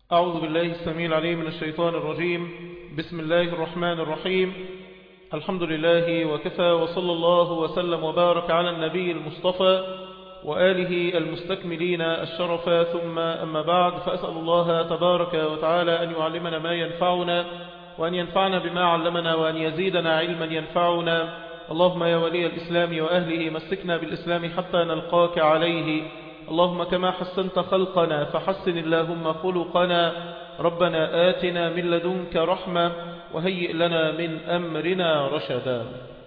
أعوذ بالله السميع العليم من الشيطان الرجيم بسم الله الرحمن الرحيم الحمد لله وكفى وصلى الله وسلم وبارك على النبي المصطفى وآله المستكملين الشرف ثم أما بعد فأسأل الله تبارك وتعالى أن يعلمنا ما ينفعنا وأن ينفعنا بما علمنا وأن يزيدنا علما ينفعنا اللهم يا ولي الإسلام وأهله مسكنا بالإسلام حتى نلقاك عليه اللهم كما حسنت خلقنا فحسن اللهم خلقنا ربنا آتنا من لدنك رحمة وهيئ لنا من أمرنا رشدا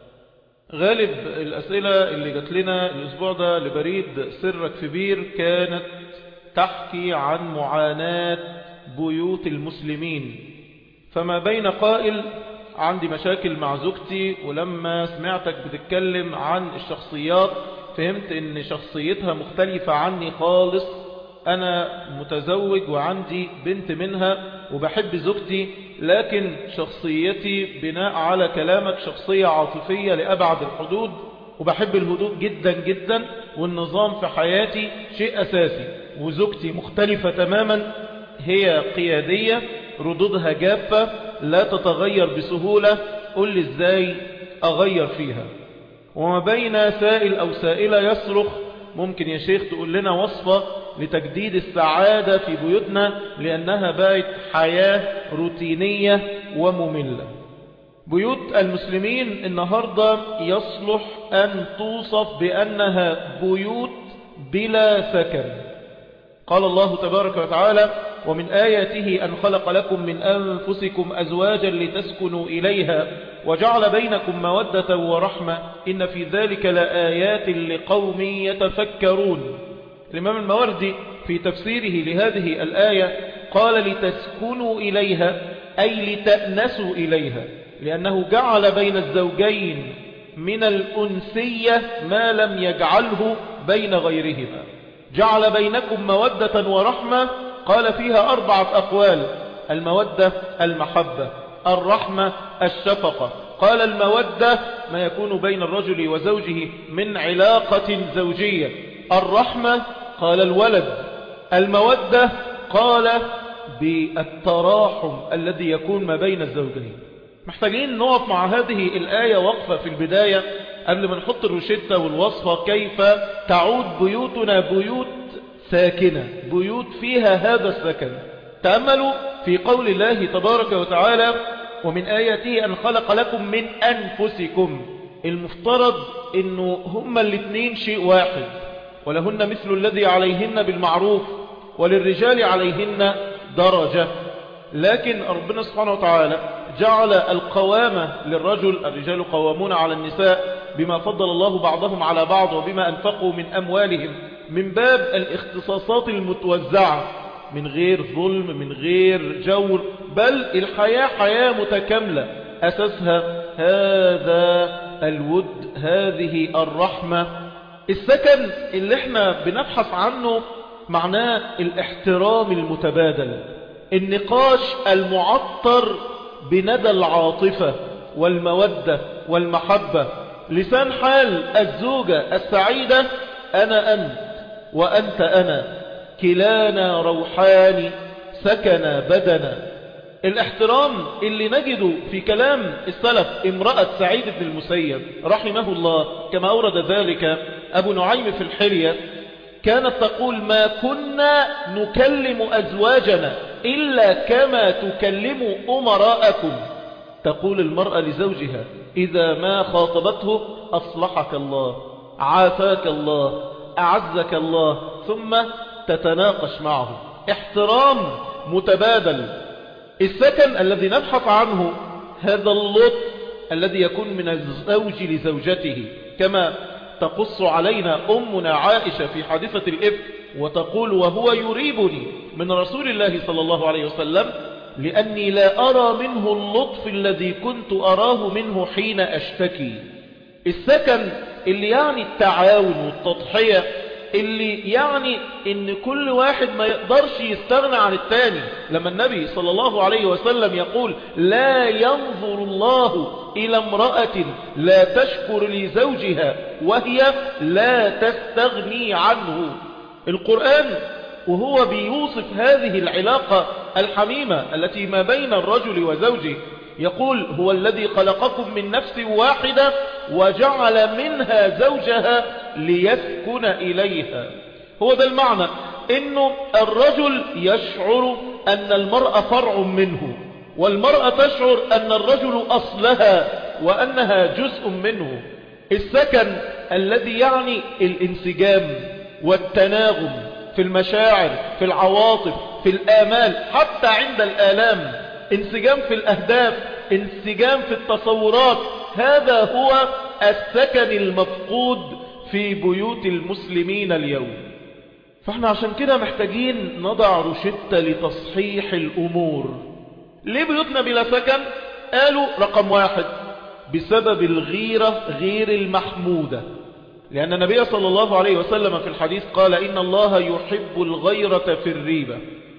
غالب الأسئلة اللي جات لنا الأسبوع ده لبريد سرك في بير كانت تحكي عن معاناة بيوت المسلمين فما بين قائل عندي مشاكل مع زوجتي ولما سمعتك بتتكلم عن الشخصيات فهمت ان شخصيتها مختلفة عني خالص انا متزوج وعندي بنت منها وبحب زوجتي لكن شخصيتي بناء على كلامك شخصية عاطفية لأبعد الحدود وبحب الهدوء جدا جدا والنظام في حياتي شيء أساسي وزوجتي مختلفة تماما هي قيادية ردودها جافة لا تتغير بسهولة قل لي ازاي اغير فيها وما بين سائل او سائلة يصرخ ممكن يا شيخ تقول لنا وصفة لتجديد السعادة في بيوتنا لأنها بقت حياة روتينية ومملة بيوت المسلمين النهاردة يصلح أن توصف بأنها بيوت بلا سكن قال الله تبارك وتعالى ومن آياته أن خلق لكم من أنفسكم أزواجا لتسكنوا إليها وجعل بينكم مودة ورحمة إن في ذلك لآيات لقوم يتفكرون الإمام الموردي في تفسيره لهذه الآية قال لتسكنوا إليها أي لتأنسوا إليها لأنه جعل بين الزوجين من الأنسية ما لم يجعله بين غيرهما جعل بينكم مودة ورحمة قال فيها أربعة أقوال المودة المحبة الرحمة الشفقة قال المودة ما يكون بين الرجل وزوجه من علاقة زوجية الرحمة قال الولد المودة قال بالتراحم الذي يكون ما بين الزوجين محتاجين نقف مع هذه الآية وقفة في البداية قبل ما نحط الروشتة والوصفة كيف تعود بيوتنا بيوت ساكنة بيوت فيها هذا السكن تأملوا في قول الله تبارك وتعالى ومن آياته أن خلق لكم من أنفسكم المفترض أنه هما الاثنين شيء واحد ولهن مثل الذي عليهن بالمعروف وللرجال عليهن درجة لكن ربنا سبحانه وتعالى جعل القوامة للرجل الرجال قوامون على النساء بما فضل الله بعضهم على بعض وبما أنفقوا من أموالهم من باب الاختصاصات المتوزعة من غير ظلم من غير جور بل الحياة حياة متكاملة أساسها هذا الود هذه الرحمة السكن اللي احنا بنبحث عنه معناه الاحترام المتبادل النقاش المعطر بندى العاطفة والمودة والمحبة لسان حال الزوجة السعيدة أنا أنت وأنت أنا كلانا روحان سكن بدنا الاحترام اللي نجده في كلام السلف امرأة سعيد بن المسيب رحمه الله كما أورد ذلك أبو نعيم في الحلية كانت تقول ما كنا نكلم أزواجنا إلا كما تكلم أمراءكم تقول المرأة لزوجها إذا ما خاطبته أصلحك الله عافاك الله أعزك الله ثم تتناقش معه احترام متبادل السكن الذي نبحث عنه هذا اللطف الذي يكون من الزوج لزوجته كما تقص علينا أمنا عائشة في حادثة الإفك وتقول وهو يريبني من رسول الله صلى الله عليه وسلم لأني لا أرى منه اللطف الذي كنت أراه منه حين أشتكي السكن اللي يعني التعاون والتضحية اللي يعني ان كل واحد ما يقدرش يستغنى عن التاني لما النبي صلى الله عليه وسلم يقول لا ينظر الله الى امرأة لا تشكر لزوجها وهي لا تستغني عنه القرآن وهو بيوصف هذه العلاقة الحميمة التي ما بين الرجل وزوجه يقول هو الذي خلقكم من نفس واحدة وجعل منها زوجها ليسكن إليها هو ده المعنى انه الرجل يشعر ان المرأة فرع منه والمرأة تشعر ان الرجل اصلها وانها جزء منه السكن الذي يعني الانسجام والتناغم في المشاعر في العواطف في الآمال حتى عند الآلام انسجام في الأهداف انسجام في التصورات هذا هو السكن المفقود في بيوت المسلمين اليوم فاحنا عشان كده محتاجين نضع روشتة لتصحيح الأمور ليه بيوتنا بلا سكن قالوا رقم واحد بسبب الغيرة غير المحمودة لأن النبي صلى الله عليه وسلم في الحديث قال إن الله يحب الغيرة في الريبة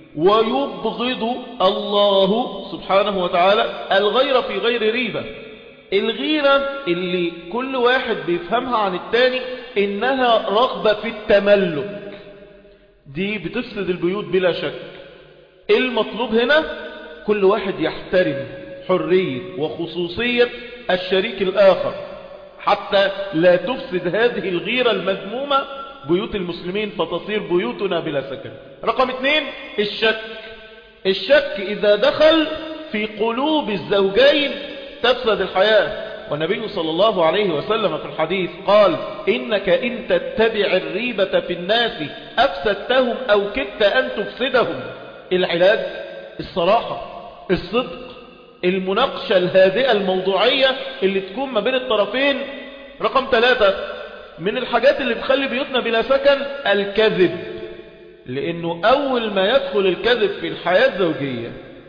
ويبغض الله سبحانه وتعالى الغيرة في غير ريبة الغيرة اللي كل واحد بيفهمها عن التاني إنها رغبة في التملك دي بتفسد البيوت بلا شك المطلوب هنا كل واحد يحترم حرية وخصوصية الشريك الآخر حتى لا تفسد هذه الغيرة المذمومة بيوت المسلمين فتصير بيوتنا بلا سكن رقم اثنين الشك الشك إذا دخل في قلوب الزوجين تفسد الحياة والنبي صلى الله عليه وسلم في الحديث قال إنك إن تتبع الريبة في الناس أفسدتهم أو كدت أن تفسدهم العلاج الصراحة الصدق المناقشة الهادئة الموضوعية اللي تكون ما بين الطرفين رقم ثلاثة من الحاجات اللي بتخلي بيوتنا بلا سكن الكذب لانه اول ما يدخل الكذب في الحياة الزوجية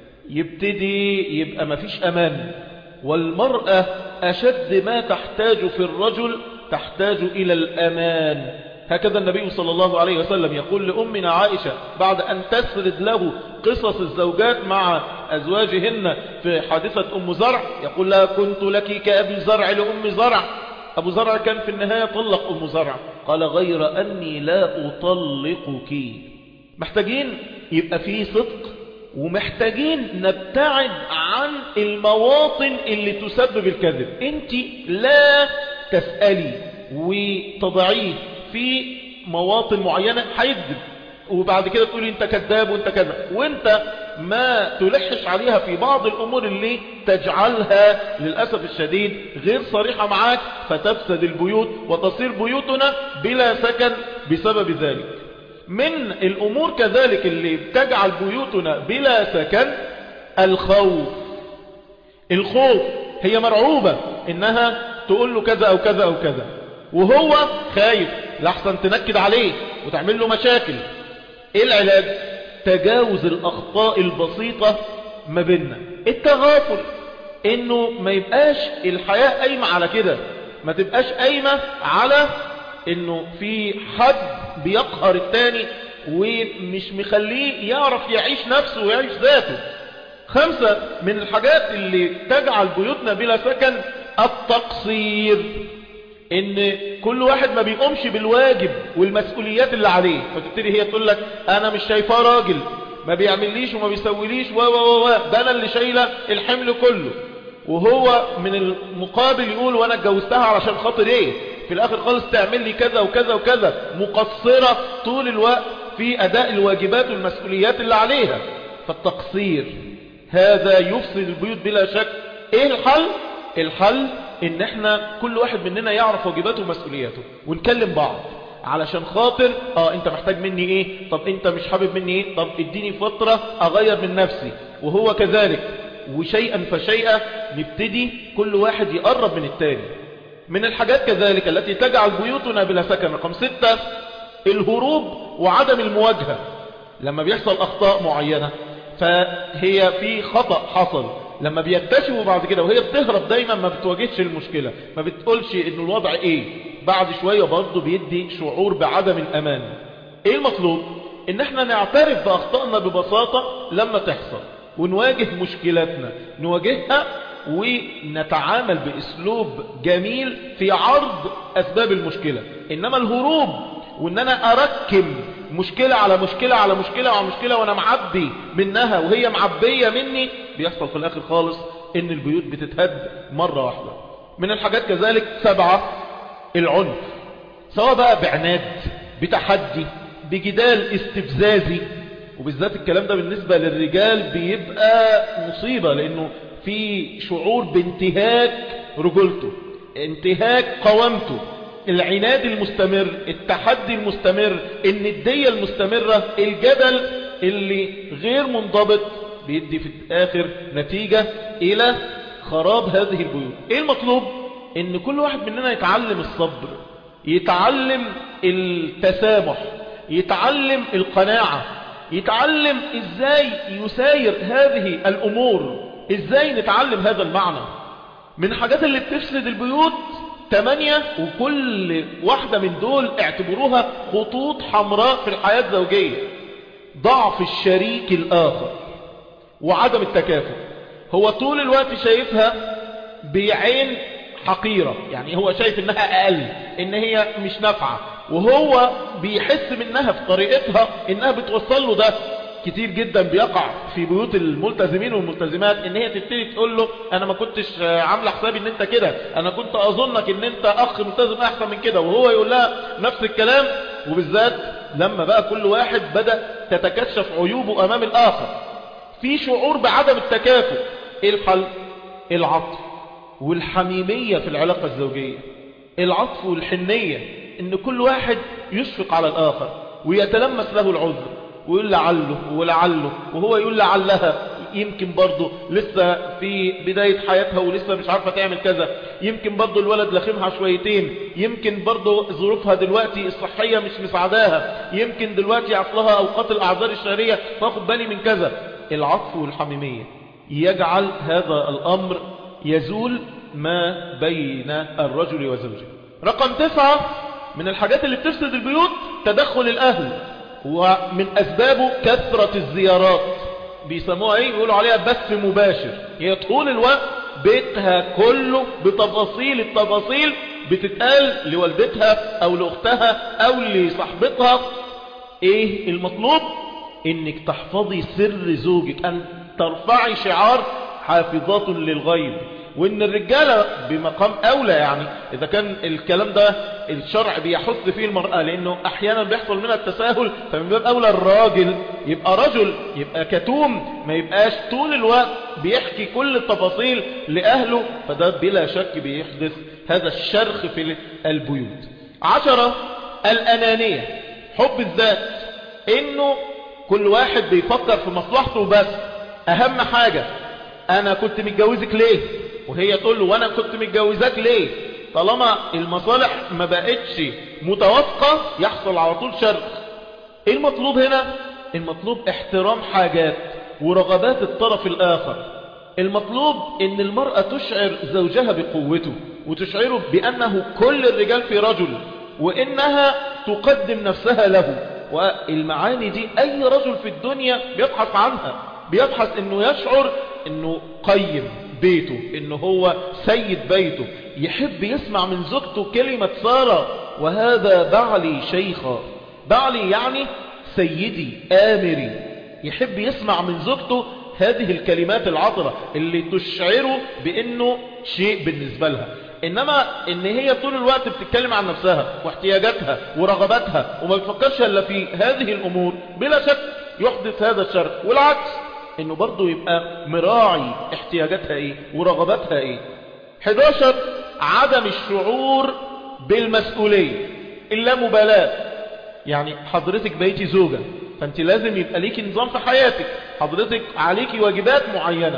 يبتدي يبقى مفيش امان والمرأة اشد ما تحتاج في الرجل تحتاج الى الامان هكذا النبي صلى الله عليه وسلم يقول لأمنا عائشة بعد أن تسرد له قصص الزوجات مع أزواجهن في حادثة أم زرع يقول لها كنت لك كأبي زرع لأم زرع أبو زرع كان في النهاية طلق أم زرع قال غير أني لا أطلقك محتاجين يبقى فيه صدق ومحتاجين نبتعد عن المواطن اللي تسبب الكذب انت لا تسألي وتضعيه في مواطن معينة هيكذب وبعد كده تقولي انت كذاب وانت كذا وانت ما تلحش عليها في بعض الامور اللي تجعلها للأسف الشديد غير صريحة معاك فتفسد البيوت وتصير بيوتنا بلا سكن بسبب ذلك من الامور كذلك اللي تجعل بيوتنا بلا سكن الخوف الخوف هي مرعوبة انها تقول له كذا او كذا او كذا وهو خايف لحسن تنكد عليه وتعمل له مشاكل ايه العلاج تجاوز الاخطاء البسيطة ما بيننا التغافل انه ما يبقاش الحياة قايمة على كده ما تبقاش قايمة على انه في حد بيقهر التاني ومش مخليه يعرف يعيش نفسه ويعيش ذاته خمسة من الحاجات اللي تجعل بيوتنا بلا سكن التقصير ان كل واحد ما بيقومش بالواجب والمسؤوليات اللي عليه فتبتدي هي تقول لك انا مش شايفاه راجل ما بيعمليش وما بيسويليش و و و ده انا اللي شايله الحمل كله وهو من المقابل يقول وانا اتجوزتها علشان خاطر ايه في الاخر خالص تعمل لي كذا وكذا وكذا مقصرة طول الوقت في اداء الواجبات والمسؤوليات اللي عليها فالتقصير هذا يفسد البيوت بلا شك ايه الحل الحل ان احنا كل واحد مننا يعرف واجباته ومسؤولياته ونكلم بعض علشان خاطر اه انت محتاج مني ايه طب انت مش حابب مني ايه طب اديني فترة اغير من نفسي وهو كذلك وشيئا فشيئا نبتدي كل واحد يقرب من التاني من الحاجات كذلك التي تجعل بيوتنا بلا سكن رقم ستة الهروب وعدم المواجهة لما بيحصل اخطاء معينة فهي في خطأ حصل لما بيكتشفوا بعد كده وهي بتهرب دايما ما بتواجهش المشكلة ما بتقولش ان الوضع ايه بعد شوية برضه بيدي شعور بعدم الامان ايه المطلوب ان احنا نعترف باخطائنا ببساطة لما تحصل ونواجه مشكلاتنا نواجهها ونتعامل باسلوب جميل في عرض اسباب المشكلة انما الهروب وان انا اركم مشكلة على مشكلة على مشكلة على مشكلة وانا معبي منها وهي معبية مني بيحصل في الاخر خالص ان البيوت بتتهد مرة واحدة من الحاجات كذلك سبعة العنف سواء بقى بعناد بتحدي بجدال استفزازي وبالذات الكلام ده بالنسبة للرجال بيبقى مصيبة لانه في شعور بانتهاك رجولته انتهاك قوامته العناد المستمر التحدي المستمر الندية المستمرة الجدل اللي غير منضبط بيدي في الآخر نتيجة إلى خراب هذه البيوت إيه المطلوب؟ إن كل واحد مننا يتعلم الصبر يتعلم التسامح يتعلم القناعة يتعلم إزاي يساير هذه الأمور إزاي نتعلم هذا المعنى من الحاجات اللي بتفسد البيوت ثمانية وكل واحدة من دول اعتبروها خطوط حمراء في الحياة الزوجية ضعف الشريك الآخر وعدم التكافؤ هو طول الوقت شايفها بعين حقيرة يعني هو شايف انها اقل ان هي مش نافعة وهو بيحس منها في طريقتها انها بتوصل له ده كتير جدا بيقع في بيوت الملتزمين والملتزمات ان هي تبتدي تقول له انا ما كنتش عامله حسابي ان انت كده انا كنت اظنك ان انت اخ ملتزم احسن من كده وهو يقول لها نفس الكلام وبالذات لما بقى كل واحد بدأ تتكشف عيوبه امام الاخر في شعور بعدم التكافؤ ايه الحل العطف والحميمية في العلاقة الزوجية العطف والحنية ان كل واحد يشفق على الاخر ويتلمس له العذر ويقول لعله ولعله وهو يقول لعلها يمكن برضه لسه في بداية حياتها ولسه مش عارفة تعمل كذا يمكن برضه الولد لخمها شويتين يمكن برضه ظروفها دلوقتي الصحية مش مساعداها يمكن دلوقتي عطلها أوقات الأعذار الشهرية فاخد بالي من كذا العطف والحميمية يجعل هذا الأمر يزول ما بين الرجل وزوجه رقم تسعة من الحاجات اللي بتفسد البيوت تدخل الأهل ومن أسبابه كثرة الزيارات بيسموها ايه يقولوا عليها بث مباشر هي طول الوقت بيتها كله بتفاصيل التفاصيل بتتقال لوالدتها او لاختها او لصاحبتها ايه المطلوب انك تحفظي سر زوجك ان ترفعي شعار حافظات للغيب وان الرجالة بمقام اولى يعني اذا كان الكلام ده الشرع بيحث فيه المرأة لانه احيانا بيحصل منها التساهل فمن باب اولى الراجل يبقى رجل يبقى كتوم ما يبقاش طول الوقت بيحكي كل التفاصيل لاهله فده بلا شك بيحدث هذا الشرخ في البيوت عشرة الانانية حب الذات انه كل واحد بيفكر في مصلحته بس اهم حاجة انا كنت متجوزك ليه وهي تقول له وانا كنت متجوزاك ليه طالما المصالح ما بقتش متوافقة يحصل على طول شرخ ايه المطلوب هنا المطلوب احترام حاجات ورغبات الطرف الاخر المطلوب ان المرأة تشعر زوجها بقوته وتشعره بانه كل الرجال في رجل وانها تقدم نفسها له والمعاني دي اي رجل في الدنيا بيبحث عنها بيبحث انه يشعر انه قيم بيته انه هو سيد بيته يحب يسمع من زوجته كلمة سارة وهذا بعلي شيخا بعلي يعني سيدي آمري يحب يسمع من زوجته هذه الكلمات العطرة اللي تشعره بانه شيء بالنسبة لها انما ان هي طول الوقت بتتكلم عن نفسها واحتياجاتها ورغباتها وما بتفكرش الا في هذه الامور بلا شك يحدث هذا الشر والعكس انه برضه يبقى مراعي احتياجاتها ايه ورغباتها ايه 11 عدم الشعور بالمسؤولية الا مبالاة يعني حضرتك بقيتي زوجة فانت لازم يبقى ليكي نظام في حياتك حضرتك عليكي واجبات معينة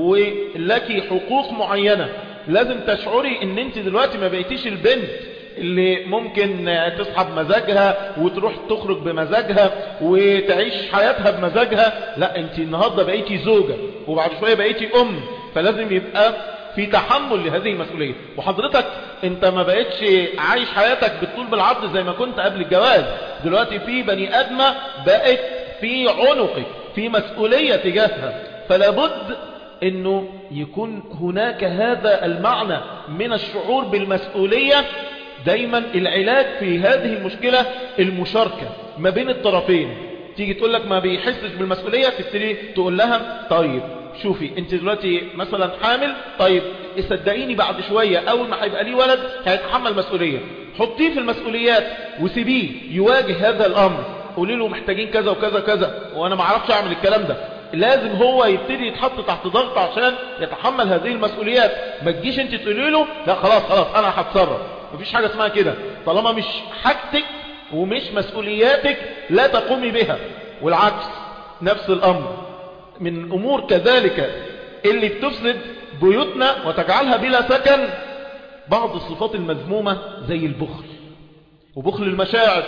ولك حقوق معينة لازم تشعري ان انت دلوقتي ما بقيتيش البنت اللي ممكن تسحب مزاجها وتروح تخرج بمزاجها وتعيش حياتها بمزاجها لا انت النهاردة بقيتي زوجة وبعد شوية بقيتي ام فلازم يبقى في تحمل لهذه المسؤولية وحضرتك انت ما بقيتش عايش حياتك بالطول بالعرض زي ما كنت قبل الجواز دلوقتي في بني ادمة بقت في عنقك في مسؤولية تجاهها فلا بد انه يكون هناك هذا المعنى من الشعور بالمسؤولية دايما العلاج في هذه المشكلة المشاركة ما بين الطرفين تيجي تقول لك ما بيحسش بالمسؤولية تبتدي تقول لها طيب شوفي انت دلوقتي مثلا حامل طيب صدقيني بعد شوية اول ما هيبقى ليه ولد هيتحمل مسؤولية حطيه في المسؤوليات وسيبيه يواجه هذا الامر قولي له محتاجين كذا وكذا كذا وانا ما اعرفش اعمل الكلام ده لازم هو يبتدي يتحط تحت ضغط عشان يتحمل هذه المسؤوليات ما تجيش انت تقولي له لا خلاص خلاص انا هتصرف مفيش حاجة اسمها كده طالما مش حاجتك ومش مسؤولياتك لا تقومي بها والعكس نفس الامر من امور كذلك اللي بتفسد بيوتنا وتجعلها بلا سكن بعض الصفات المذمومة زي البخل وبخل المشاعر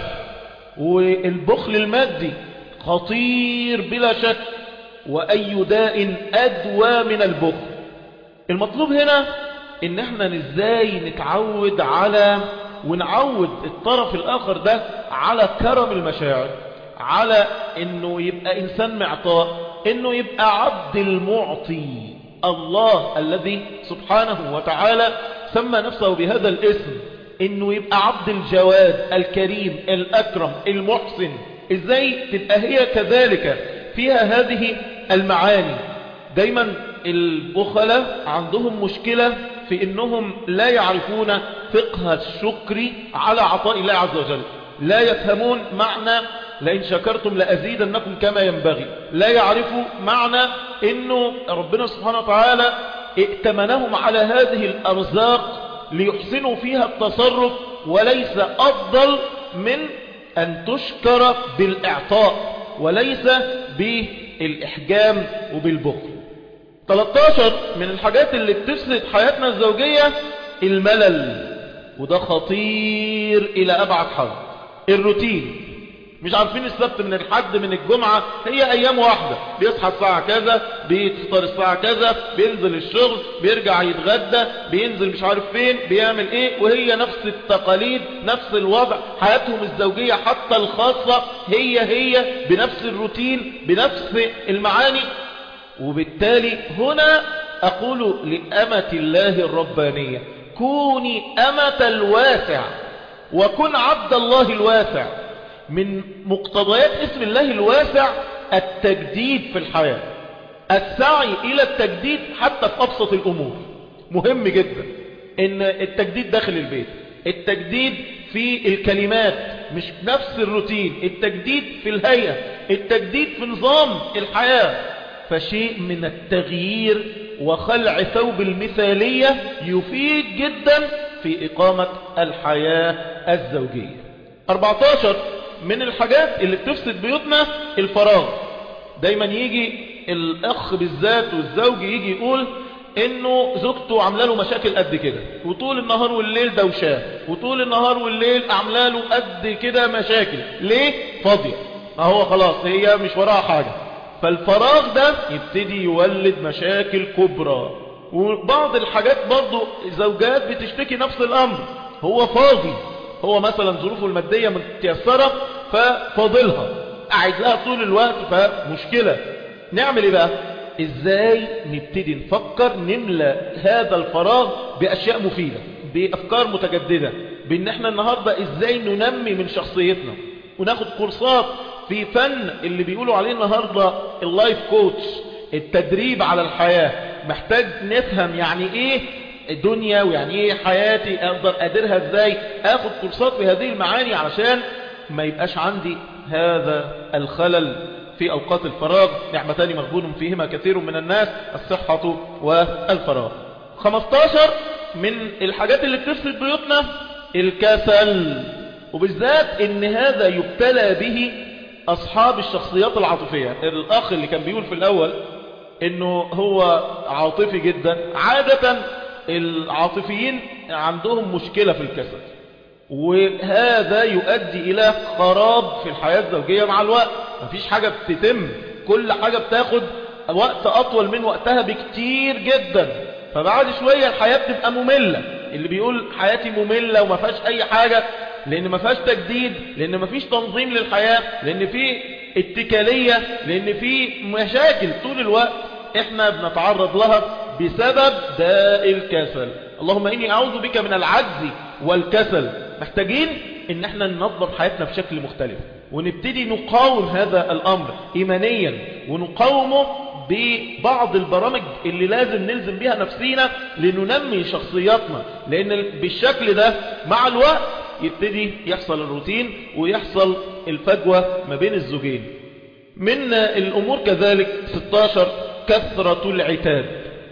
والبخل المادي خطير بلا شك وأي داء أدوى من البخل المطلوب هنا ان احنا ازاي نتعود على ونعود الطرف الاخر ده على كرم المشاعر على انه يبقى انسان معطاء انه يبقى عبد المعطي الله الذي سبحانه وتعالى سمى نفسه بهذا الاسم انه يبقى عبد الجواد الكريم الاكرم المحسن ازاي تبقى هي كذلك فيها هذه المعاني دايما البخلة عندهم مشكلة في انهم لا يعرفون فقه الشكر على عطاء الله عز وجل لا يفهمون معنى لئن شكرتم لأزيدنكم كما ينبغي لا يعرفوا معنى انه ربنا سبحانه وتعالى ائتمنهم على هذه الارزاق ليحسنوا فيها التصرف وليس افضل من ان تشكر بالاعطاء وليس بالاحجام وبالبخل 13 من الحاجات اللي بتفسد حياتنا الزوجية الملل وده خطير الى ابعد حد الروتين مش عارفين السبت من الحد من الجمعة هي ايام واحدة بيصحى الساعة كذا بيفطر الساعة كذا بينزل الشغل بيرجع يتغدى بينزل مش عارف فين بيعمل ايه وهي نفس التقاليد نفس الوضع حياتهم الزوجية حتى الخاصة هي هي بنفس الروتين بنفس المعاني وبالتالي هنا أقول لأمة الله الربانية كوني أمة الواسع وكن عبد الله الواسع من مقتضيات اسم الله الواسع التجديد في الحياة السعي إلى التجديد حتى في أبسط الأمور مهم جدا إن التجديد داخل البيت التجديد في الكلمات مش نفس الروتين التجديد في الهيئة التجديد في نظام الحياة فشيء من التغيير وخلع ثوب المثالية يفيد جدا في إقامة الحياة الزوجية 14 من الحاجات اللي بتفسد بيوتنا الفراغ دايما يجي الأخ بالذات والزوج يجي يقول انه زوجته عامله له مشاكل قد كده وطول النهار والليل دوشاه وطول النهار والليل عامله له قد كده مشاكل ليه فاضيه ما هو خلاص هي مش وراها حاجه فالفراغ ده يبتدي يولد مشاكل كبرى وبعض الحاجات برضو زوجات بتشتكي نفس الامر هو فاضي هو مثلا ظروفه المادية متيسرة ففاضلها قاعد لها طول الوقت فمشكلة نعمل ايه بقى ازاي نبتدي نفكر نملى هذا الفراغ باشياء مفيدة بافكار متجددة بان احنا النهاردة ازاي ننمي من شخصيتنا وناخد كورسات في فن اللي بيقولوا عليه النهاردة اللايف كوتش التدريب على الحياة محتاج نفهم يعني ايه الدنيا ويعني ايه حياتي اقدر اديرها ازاي اخد كورسات في هذه المعاني علشان ما يبقاش عندي هذا الخلل في اوقات الفراغ نعمتان مغبون فيهما كثير من الناس الصحة والفراغ 15 من الحاجات اللي بتفسد بيوتنا الكسل وبالذات ان هذا يبتلى به اصحاب الشخصيات العاطفية الاخ اللي كان بيقول في الاول انه هو عاطفي جدا عادة العاطفيين عندهم مشكلة في الكسل وهذا يؤدي الى خراب في الحياة الزوجية مع الوقت مفيش حاجة بتتم كل حاجة بتاخد وقت اطول من وقتها بكتير جدا فبعد شوية الحياة بتبقى مملة اللي بيقول حياتي مملة وما فيهاش اي حاجة لان ما فيهاش تجديد لان ما فيش تنظيم للحياة لان في اتكالية لان في مشاكل طول الوقت احنا بنتعرض لها بسبب داء الكسل اللهم اني اعوذ بك من العجز والكسل محتاجين ان احنا ننظم حياتنا بشكل مختلف ونبتدي نقاوم هذا الامر ايمانيا ونقاومه ببعض البرامج اللي لازم نلزم بها نفسينا لننمي شخصياتنا لان بالشكل ده مع الوقت يبتدي يحصل الروتين ويحصل الفجوة ما بين الزوجين من الامور كذلك 16 كثرة العتاب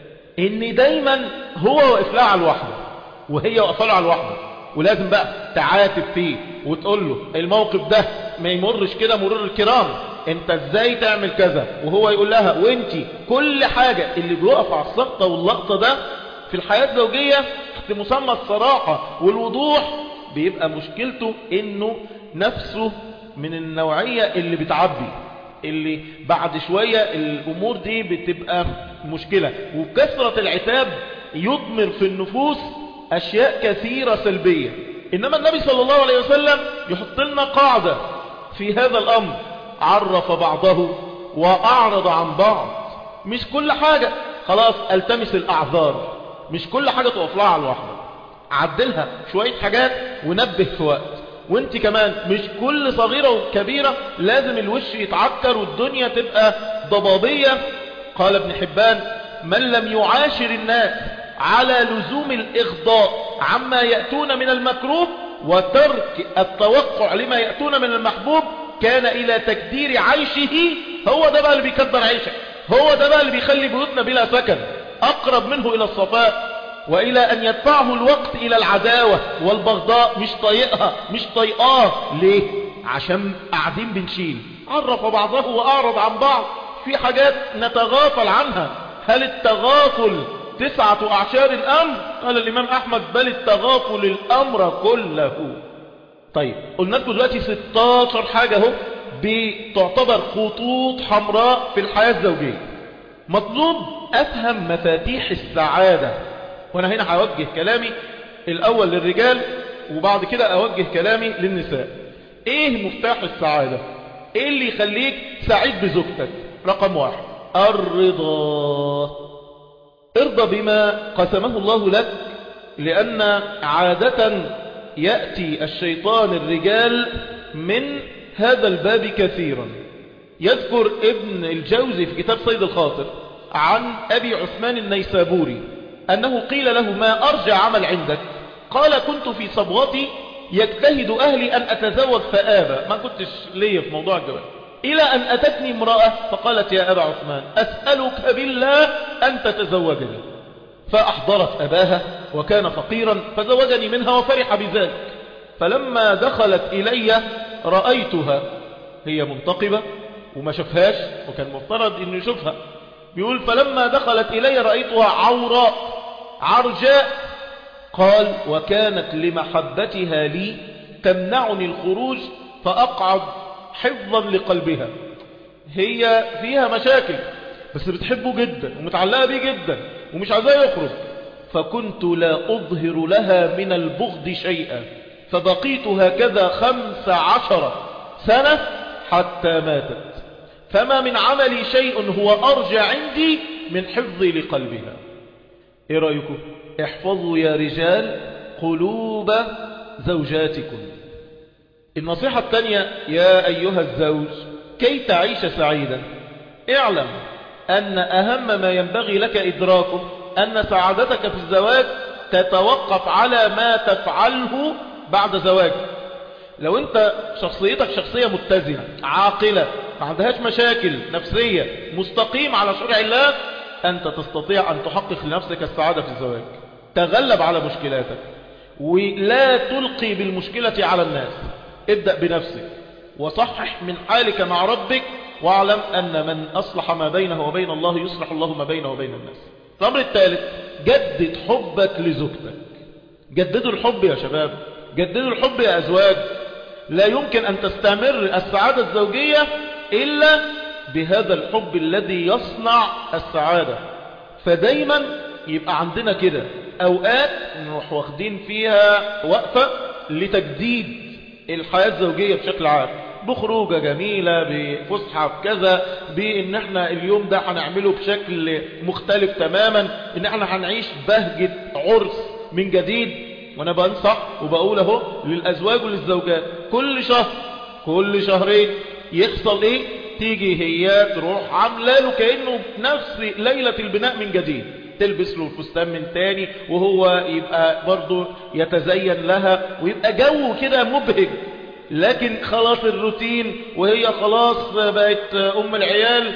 ان دايما هو واقف لها على الوحدة وهي واقفه له على الوحدة ولازم بقى تعاتب فيه وتقول له الموقف ده ما يمرش كده مرور الكرام انت ازاي تعمل كذا وهو يقول لها وانت كل حاجة اللي بيقف على السقطة واللقطة ده في الحياة الزوجية تحت مسمى الصراحة والوضوح بيبقى مشكلته انه نفسه من النوعية اللي بتعبي اللي بعد شوية الامور دي بتبقى مشكلة وكثرة العتاب يضمر في النفوس اشياء كثيرة سلبية انما النبي صلى الله عليه وسلم يحط لنا قاعدة في هذا الامر عرف بعضه واعرض عن بعض مش كل حاجة خلاص التمس الاعذار مش كل حاجة تقف لها على الواحدة عدلها شوية حاجات ونبه في وقت وانت كمان مش كل صغيرة وكبيرة لازم الوش يتعكر والدنيا تبقى ضبابية قال ابن حبان من لم يعاشر الناس على لزوم الإغضاء عما يأتون من المكروه وترك التوقع لما يأتون من المحبوب كان إلى تكدير عيشه هو ده بقى اللي بيكدر عيشك هو ده بقى اللي بيخلي بيوتنا بلا سكن أقرب منه إلى الصفاء وإلى أن يدفعه الوقت إلى العداوة والبغضاء مش طايقها مش طايقاه ليه؟ عشان قاعدين بنشيل عرف بعضه وأعرض عن بعض في حاجات نتغافل عنها هل التغافل تسعة أعشار الأمر قال الإمام أحمد بل التغافل الأمر كله طيب قلنا لكم دلوقتي 16 حاجة اهو بتعتبر خطوط حمراء في الحياة الزوجية مطلوب أفهم مفاتيح السعادة وأنا هنا هوجه كلامي الأول للرجال وبعد كده أوجه كلامي للنساء إيه مفتاح السعادة إيه اللي يخليك سعيد بزوجتك رقم واحد الرضا ارضى بما قسمه الله لك لأن عادة يأتي الشيطان الرجال من هذا الباب كثيرا يذكر ابن الجوزي في كتاب صيد الخاطر عن أبي عثمان النيسابوري أنه قيل له ما أرجع عمل عندك قال كنت في صبغتي يجتهد أهلي أن أتزوج فآبى ما كنتش ليا في موضوع الجواز إلى أن أتتني امرأة فقالت يا أبا عثمان أسألك بالله أن تتزوجني فأحضرت أباها وكان فقيرا فزوجني منها وفرح بذلك فلما دخلت إلي رأيتها هي منتقبة وما شفهاش وكان مفترض أنه يشوفها بيقول فلما دخلت إلي رأيتها عوراء عرجاء قال وكانت لمحبتها لي تمنعني الخروج فأقعد حفظا لقلبها هي فيها مشاكل بس بتحبه جدا ومتعلقة بيه جدا ومش عايزاه يخرج فكنت لا أظهر لها من البغض شيئا فبقيت هكذا خمس عشر سنة حتى ماتت فما من عملي شيء هو أرجع عندي من حفظي لقلبها ايه رأيكم احفظوا يا رجال قلوب زوجاتكم النصيحة الثانية يا أيها الزوج كي تعيش سعيدا اعلم أن أهم ما ينبغي لك إدراكه أن سعادتك في الزواج تتوقف على ما تفعله بعد زواجك لو انت شخصيتك شخصية متزنة عاقلة ما عندهاش مشاكل نفسية مستقيم على شرع الله أنت تستطيع أن تحقق لنفسك السعادة في الزواج تغلب على مشكلاتك ولا تلقي بالمشكلة على الناس ابدأ بنفسك وصحح من حالك مع ربك واعلم أن من أصلح ما بينه وبين الله يصلح الله ما بينه وبين الناس الأمر الثالث جدد حبك لزوجتك جددوا الحب يا شباب جددوا الحب يا أزواج لا يمكن أن تستمر السعادة الزوجية إلا بهذا الحب الذي يصنع السعادة فدايما يبقى عندنا كده أوقات نروح واخدين فيها وقفة لتجديد الحياة الزوجية بشكل عام بخروجة جميلة بفسحة بكذا بان احنا اليوم ده هنعمله بشكل مختلف تماما ان احنا هنعيش بهجة عرس من جديد وانا بنصح وبقول اهو للازواج وللزوجات كل شهر كل شهرين يحصل ايه تيجي هي تروح عامله له كانه نفس ليله البناء من جديد تلبس له الفستان من تاني وهو يبقى برضه يتزين لها ويبقى جو كده مبهج لكن خلاص الروتين وهي خلاص بقت ام العيال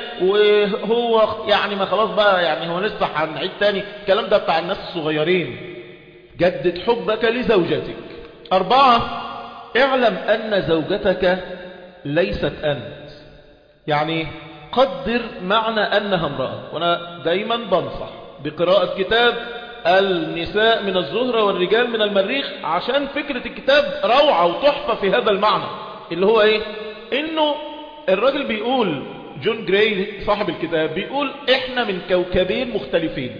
وهو يعني ما خلاص بقى يعني هو لسه هنعيد تاني الكلام ده بتاع الناس الصغيرين جدد حبك لزوجتك أربعة اعلم أن زوجتك ليست أنت يعني قدر معنى أنها امرأة وأنا دايما بنصح بقراءة كتاب النساء من الزهرة والرجال من المريخ عشان فكرة الكتاب روعة وتحفة في هذا المعنى اللي هو ايه انه الراجل بيقول جون جراي صاحب الكتاب بيقول احنا من كوكبين مختلفين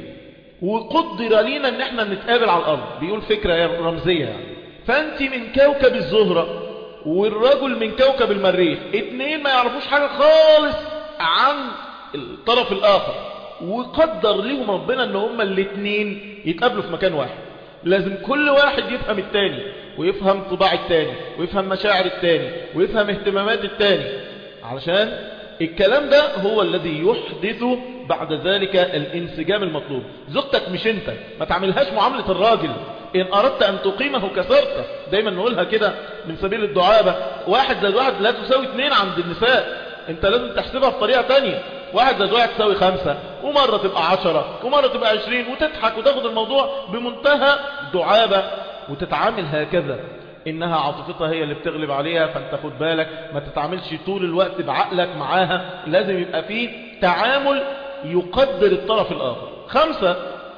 وقدر لينا ان احنا نتقابل على الارض بيقول فكرة رمزية يعني فانت من كوكب الزهرة والرجل من كوكب المريخ اتنين ما يعرفوش حاجة خالص عن الطرف الاخر وقدر ليهم ربنا ان هما الاتنين يتقابلوا في مكان واحد لازم كل واحد يفهم التاني ويفهم طباع التاني ويفهم مشاعر التاني ويفهم اهتمامات التاني علشان الكلام ده هو الذي يحدث بعد ذلك الانسجام المطلوب زوجتك مش انت ما تعملهاش معاملة الراجل ان اردت ان تقيمه كسرته دايما نقولها كده من سبيل الدعابة واحد زائد واحد لا تساوي اثنين عند النساء انت لازم تحسبها بطريقة تانية واحد زائد واحد تساوي خمسة ومرة تبقى عشرة ومرة تبقى عشرين وتضحك وتاخد الموضوع بمنتهى دعابة وتتعامل هكذا انها عاطفتها هي اللي بتغلب عليها فانت خد بالك ما تتعاملش طول الوقت بعقلك معاها لازم يبقى فيه تعامل يقدر الطرف الاخر خمسة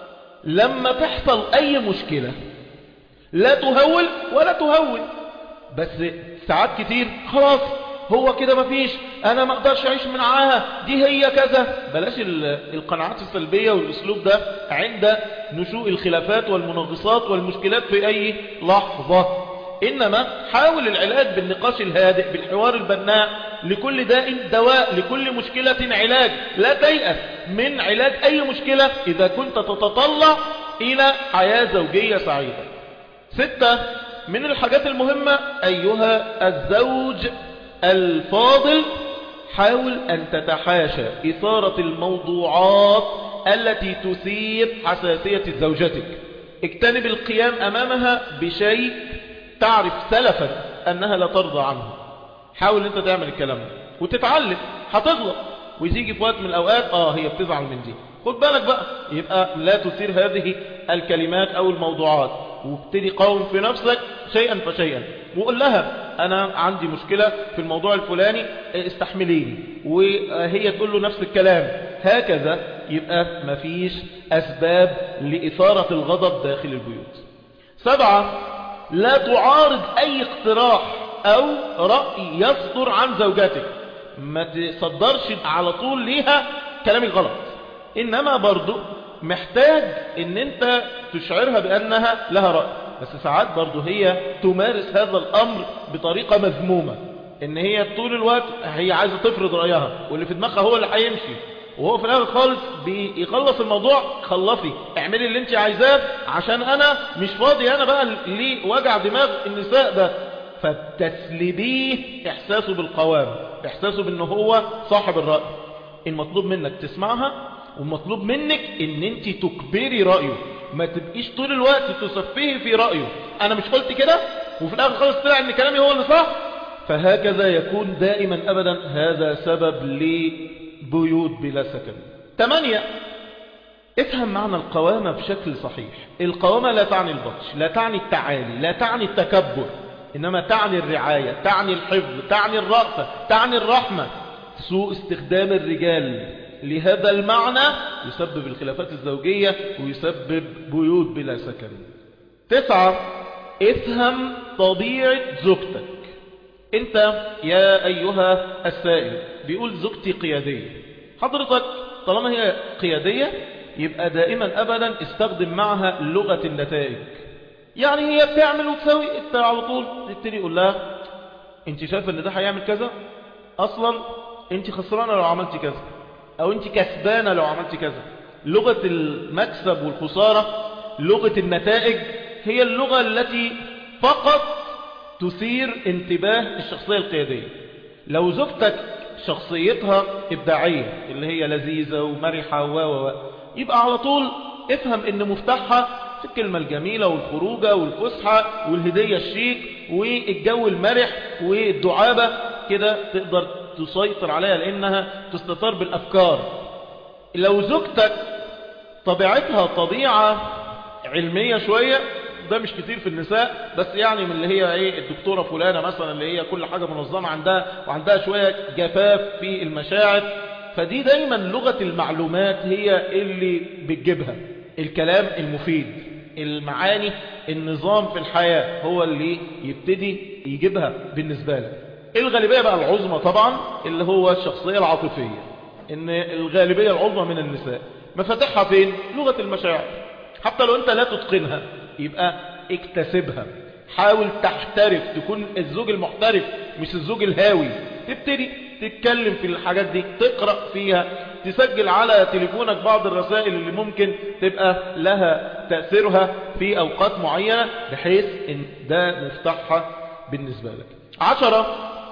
لما تحصل اي مشكلة لا تهول ولا تهون بس ساعات كتير خلاص هو كده مفيش انا ما اقدرش اعيش من معاها دي هي كذا بلاش القناعات السلبية والاسلوب ده عند نشوء الخلافات والمنغصات والمشكلات في اي لحظة انما حاول العلاج بالنقاش الهادئ بالحوار البناء لكل داء دواء لكل مشكلة علاج لا تيأس من علاج اي مشكلة اذا كنت تتطلع الى حياة زوجية سعيدة ستة من الحاجات المهمة ايها الزوج الفاضل حاول أن تتحاشى إثارة الموضوعات التي تثير حساسية زوجتك اجتنب القيام أمامها بشيء تعرف سلفا أنها لا ترضى عنه حاول أنت تعمل الكلام ده وتتعلم هتغلط ويجي في وقت من الأوقات آه هي بتزعل من دي خد بالك بقى يبقى لا تثير هذه الكلمات أو الموضوعات وابتدي قوم في نفسك شيئا فشيئا وقول لها أنا عندي مشكلة في الموضوع الفلاني استحمليني وهي تقول له نفس الكلام هكذا يبقى مفيش أسباب لإثارة الغضب داخل البيوت سبعة لا تعارض أي اقتراح أو رأي يصدر عن زوجتك ما تصدرش على طول ليها كلامي غلط إنما برضو محتاج ان انت تشعرها بأنها لها رأي بس ساعات برضو هي تمارس هذا الأمر بطريقة مذمومة ان هي طول الوقت هي عايزة تفرض رأيها واللي في دماغها هو اللي هيمشي وهو في الاخر خالص بيخلص الموضوع خلصي اعملي اللي انت عايزاه عشان انا مش فاضي انا بقى ليه وجع دماغ النساء ده فتسلبيه احساسه بالقوام احساسه بانه هو صاحب الرأي المطلوب منك تسمعها ومطلوب منك ان انت تكبري رأيه ما تبقيش طول الوقت تسفهي في رأيه انا مش قلت كده وفي الاخر خالص طلع ان كلامي هو اللي صح فهكذا يكون دائما ابدا هذا سبب لبيوت بلا سكن ثمانية افهم معنى القوامة بشكل صحيح القوامة لا تعني البطش لا تعني التعالي لا تعني التكبر إنما تعني الرعاية تعني الحفظ تعني الرأفة تعني الرحمة سوء استخدام الرجال لهذا المعنى يسبب الخلافات الزوجية ويسبب بيوت بلا سكن تسعة افهم طبيعة زوجتك انت يا ايها السائل بيقول زوجتي قيادية حضرتك طالما هي قيادية يبقى دائما ابدا استخدم معها لغة النتائج يعني هي بتعمل وتسوي انت على طول تبتدي يقول لها انت شايفه ان ده هيعمل كذا اصلا انت خسرانه لو عملتي كذا او انت كسبانه لو عملتي كذا لغه المكسب والخساره لغه النتائج هي اللغة التي فقط تثير انتباه الشخصية القيادية لو زوجتك شخصيتها إبداعية اللي هي لذيذة ومرحة و و يبقى على طول افهم ان مفتاحها في الكلمة الجميلة والخروجة والفسحة والهدية الشيك والجو المرح والدعابة كده تقدر تسيطر عليها لانها تستثار بالافكار لو زوجتك طبيعتها طبيعة علمية شوية ده مش كتير في النساء بس يعني من اللي هي ايه الدكتورة فلانة مثلا اللي هي كل حاجة منظمة عندها وعندها شوية جفاف في المشاعر فدي دايما لغة المعلومات هي اللي بتجيبها الكلام المفيد المعاني النظام في الحياة هو اللي يبتدي يجيبها بالنسبة لك الغالبية بقى العظمى طبعا اللي هو الشخصية العاطفية ان الغالبية العظمى من النساء مفاتيحها فين لغة المشاعر حتى لو انت لا تتقنها يبقى اكتسبها حاول تحترف تكون الزوج المحترف مش الزوج الهاوي تبتدي تتكلم في الحاجات دي تقرأ فيها تسجل على تليفونك بعض الرسائل اللي ممكن تبقى لها تأثيرها في أوقات معينة بحيث ان ده مفتاحها بالنسبة لك عشرة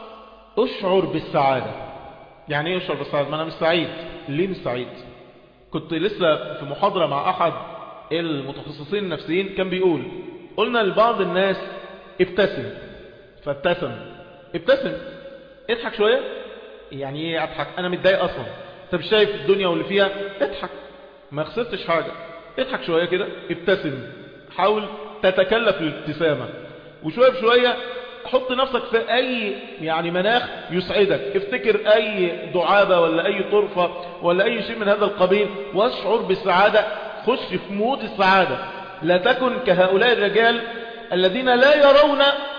اشعر بالسعادة يعني ايه اشعر بالسعادة ما انا مش سعيد ليه مش سعيد كنت لسه في محاضرة مع احد المتخصصين النفسيين كان بيقول قلنا لبعض الناس ابتسم فابتسم ابتسم اضحك شوية يعني ايه اضحك انا متضايق اصلا انت مش شايف الدنيا واللي فيها اضحك ما خسرتش حاجة اضحك شوية كده ابتسم حاول تتكلف الابتسامة وشوية بشوية حط نفسك في اي يعني مناخ يسعدك افتكر اي دعابة ولا اي طرفة ولا اي شيء من هذا القبيل واشعر بالسعادة خش في مود السعادة لا تكن كهؤلاء الرجال الذين لا يرون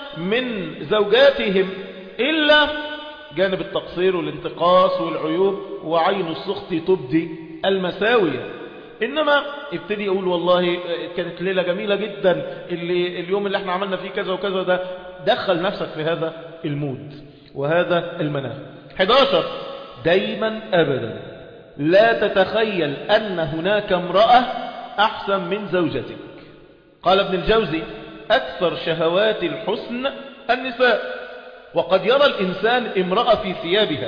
من زوجاتهم إلا جانب التقصير والانتقاص والعيوب وعين السخط تبدي المساوية إنما ابتدي أقول والله كانت ليلة جميلة جدا اللي اليوم اللي احنا عملنا فيه كذا وكذا ده دخل نفسك في هذا المود وهذا المناخ 11 دايما أبدا لا تتخيل أن هناك امرأة أحسن من زوجتك قال ابن الجوزي أكثر شهوات الحسن النساء وقد يرى الإنسان امرأة في ثيابها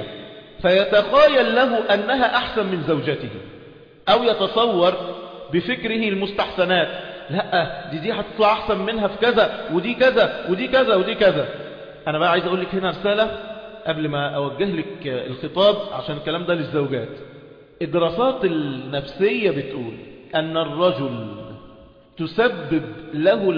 فيتخيل له أنها أحسن من زوجته أو يتصور بفكره المستحسنات لا دي دي هتطلع أحسن منها في كذا ودي كذا ودي كذا ودي كذا أنا بقى عايز أقول لك هنا رسالة قبل ما أوجه لك الخطاب عشان الكلام ده للزوجات الدراسات النفسية بتقول أن الرجل تسبب له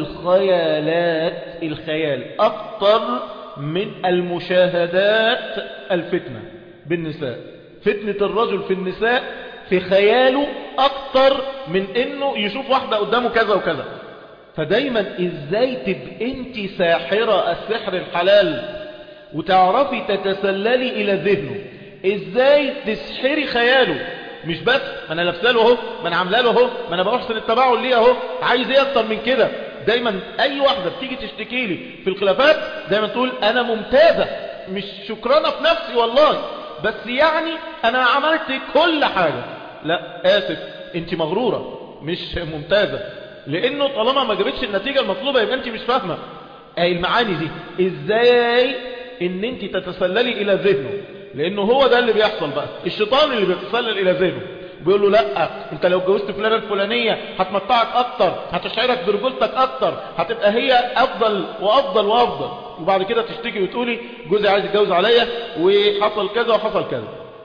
الخيالات الخيال أكثر من المشاهدات الفتنة بالنساء فتنة الرجل في النساء في خياله أكثر من أنه يشوف واحدة قدامه كذا وكذا فدايما إزاي تبقى أنت ساحرة السحر الحلال وتعرفي تتسللي إلى ذهنه إزاي تسحري خياله مش بس ما انا لابسه له اهو ما انا عامله له اهو ما انا بحسن التباعل ليه اهو عايز ايه اكتر من كده دايما اي واحده بتيجي تشتكي لي في الخلافات دايما تقول انا ممتازه مش شكرانه في نفسي والله بس يعني انا عملت كل حاجه لا اسف انت مغروره مش ممتازه لانه طالما ما جابتش النتيجه المطلوبه يبقى انت مش فاهمه اي المعاني دي ازاي ان انت تتسللي الى ذهنه لانه هو ده اللي بيحصل بقى الشيطان اللي بيتسلل الى ذهنه بيقول له لا انت لو اتجوزت فلانه الفلانيه هتمتعك اكتر هتشعرك برجولتك اكتر هتبقى هي افضل وافضل وافضل وبعد كده تشتكي وتقولي جوزي عايز يتجوز عليا وحصل كذا وحصل كذا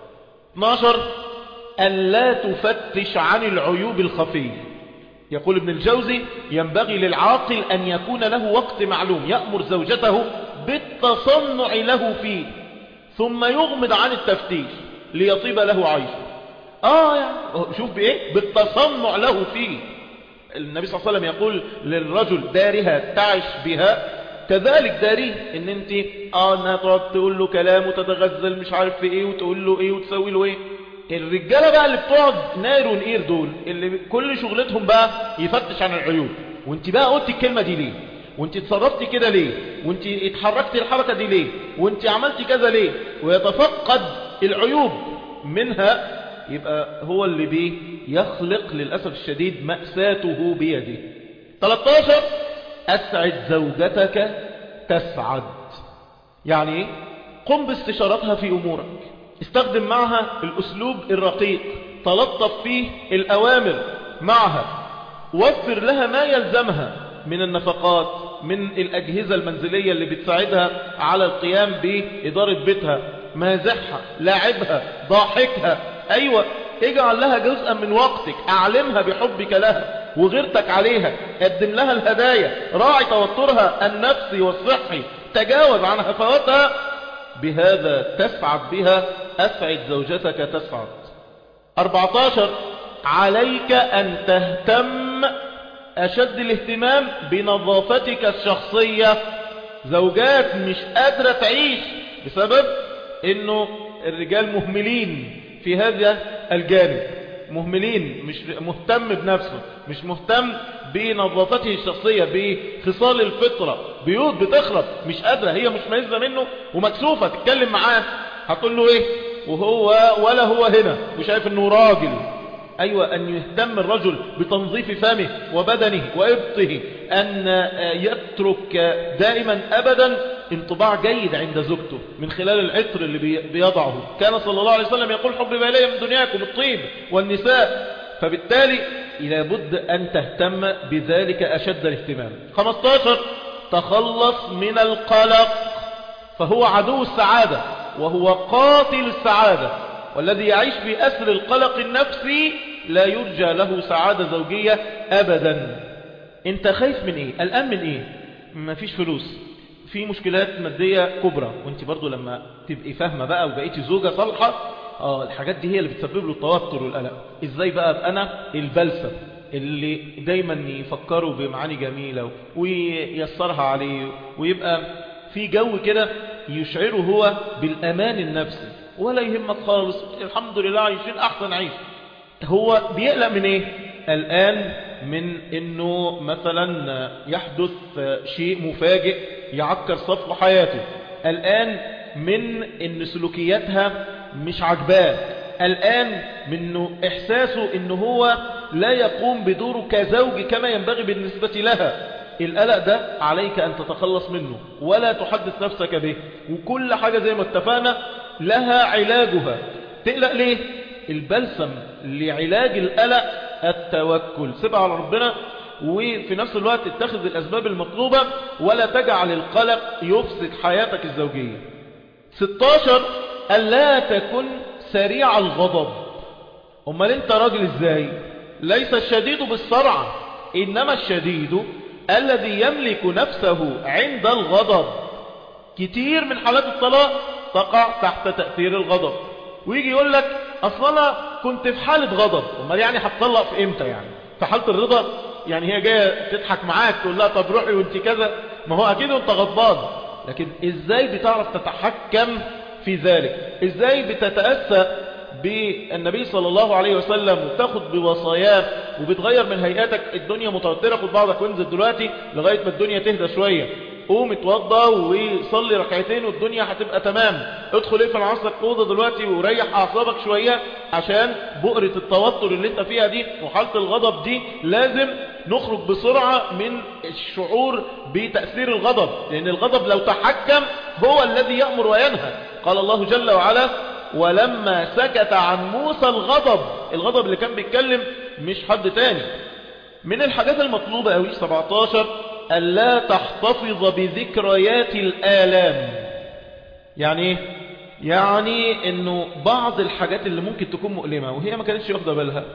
12 ان لا تفتش عن العيوب الخفيه يقول ابن الجوزي ينبغي للعاقل أن يكون له وقت معلوم يأمر زوجته بالتصنع له فيه ثم يغمض عن التفتيش ليطيب له عيشه آه يعني شوف بإيه بالتصنع له فيه النبي صلى الله عليه وسلم يقول للرجل دارها تعش بها كذلك داريه ان انت اه انها تقعد تقول له كلام وتتغزل مش عارف في ايه وتقول له ايه وتسوي له ايه الرجاله بقى اللي بتقعد نار ونقير دول اللي كل شغلتهم بقى يفتش عن العيوب وانت بقى قلت الكلمه دي ليه وانت اتصرفتي كده ليه وانت اتحركتي الحركه دي ليه وانت عملتي كذا ليه ويتفقد العيوب منها يبقى هو اللي بيه يخلق للاسف الشديد مأساته بيده 13 أسعد زوجتك تسعد يعني ايه قم باستشارتها في أمورك استخدم معها الأسلوب الرقيق تلطف فيه الأوامر معها وفر لها ما يلزمها من النفقات من الأجهزة المنزلية اللي بتساعدها على القيام بإدارة بيتها مازحها لاعبها ضاحكها أيوة اجعل لها جزءا من وقتك أعلمها بحبك لها وغيرتك عليها قدم لها الهدايا راعي توترها النفسي والصحي تجاوز عن هفواتها بهذا تسعد بها أسعد زوجتك تسعد 14 عليك أن تهتم أشد الاهتمام بنظافتك الشخصية زوجات مش قادرة تعيش بسبب انه الرجال مهملين في هذا الجانب مهملين مش مهتم بنفسه مش مهتم بنظافته الشخصية بخصال الفطرة بيوت بتخرب مش قادرة هي مش ميزة منه ومكسوفة تتكلم معاه هتقول له ايه وهو ولا هو هنا وشايف انه راجل أيوة أن يهتم الرجل بتنظيف فمه وبدنه وإبطه أن يترك دائما أبدا انطباع جيد عند زوجته من خلال العطر اللي بيضعه كان صلى الله عليه وسلم يقول حب إلي من دنياكم الطيب والنساء فبالتالي لابد أن تهتم بذلك أشد الاهتمام 15 تخلص من القلق فهو عدو السعادة وهو قاتل السعادة والذي يعيش في أسر القلق النفسي لا يرجى له سعادة زوجية أبدا انت خايف من ايه الآن من ايه ما فيش فلوس في مشكلات مادية كبرى وانت برضو لما تبقي فاهمة بقى وبقيتي زوجة صالحة اه الحاجات دي هي اللي بتسبب له التوتر والقلق ازاي بقى ابقى انا البلسم اللي دايما يفكروا بمعاني جميلة وييسرها عليه ويبقى في جو كده يشعره هو بالأمان النفسي ولا يهمك خالص الحمد لله عايشين أحسن عيش هو بيقلق من ايه الآن من انه مثلا يحدث شيء مفاجئ يعكر صفو حياته الآن من ان سلوكياتها مش عجباه الآن منه إحساسه انه هو لا يقوم بدوره كزوج كما ينبغي بالنسبة لها القلق ده عليك أن تتخلص منه ولا تحدث نفسك به وكل حاجة زي ما اتفقنا لها علاجها تقلق ليه البلسم لعلاج القلق التوكل سيبها على ربنا وفي نفس الوقت اتخذ الأسباب المطلوبة ولا تجعل القلق يفسد حياتك الزوجية 16 ألا تكن سريع الغضب أمال انت راجل ازاي ليس الشديد بالسرعة إنما الشديد الذي يملك نفسه عند الغضب كتير من حالات الطلاق تقع تحت تأثير الغضب ويجي يقول لك اصل انا كنت في حالة غضب امال يعني هتطلق في امتى يعني في حالة الرضا يعني هي جاية تضحك معاك تقول لها طب روحي وانت كذا ما هو اكيد وانت غضبان لكن ازاي بتعرف تتحكم في ذلك ازاي بتتأسى بالنبي صلى الله عليه وسلم وتاخد بوصاياه وبتغير من هيئاتك الدنيا متوترة خد بعضك وانزل دلوقتي لغاية ما الدنيا تهدى شوية قوم اتوضى وصلي ركعتين والدنيا هتبقى تمام ادخل اقفل عصرك اوضه دلوقتي وريح اعصابك شويه عشان بؤره التوتر اللي انت فيها دي وحاله الغضب دي لازم نخرج بسرعه من الشعور بتاثير الغضب لان الغضب لو تحكم هو الذي يامر وينهى قال الله جل وعلا ولما سكت عن موسى الغضب الغضب اللي كان بيتكلم مش حد تاني من الحاجات المطلوبه قوي 17 ألا تحتفظ بذكريات الآلام يعني ايه يعني انه بعض الحاجات اللي ممكن تكون مؤلمة وهي ما كانتش واخده بالها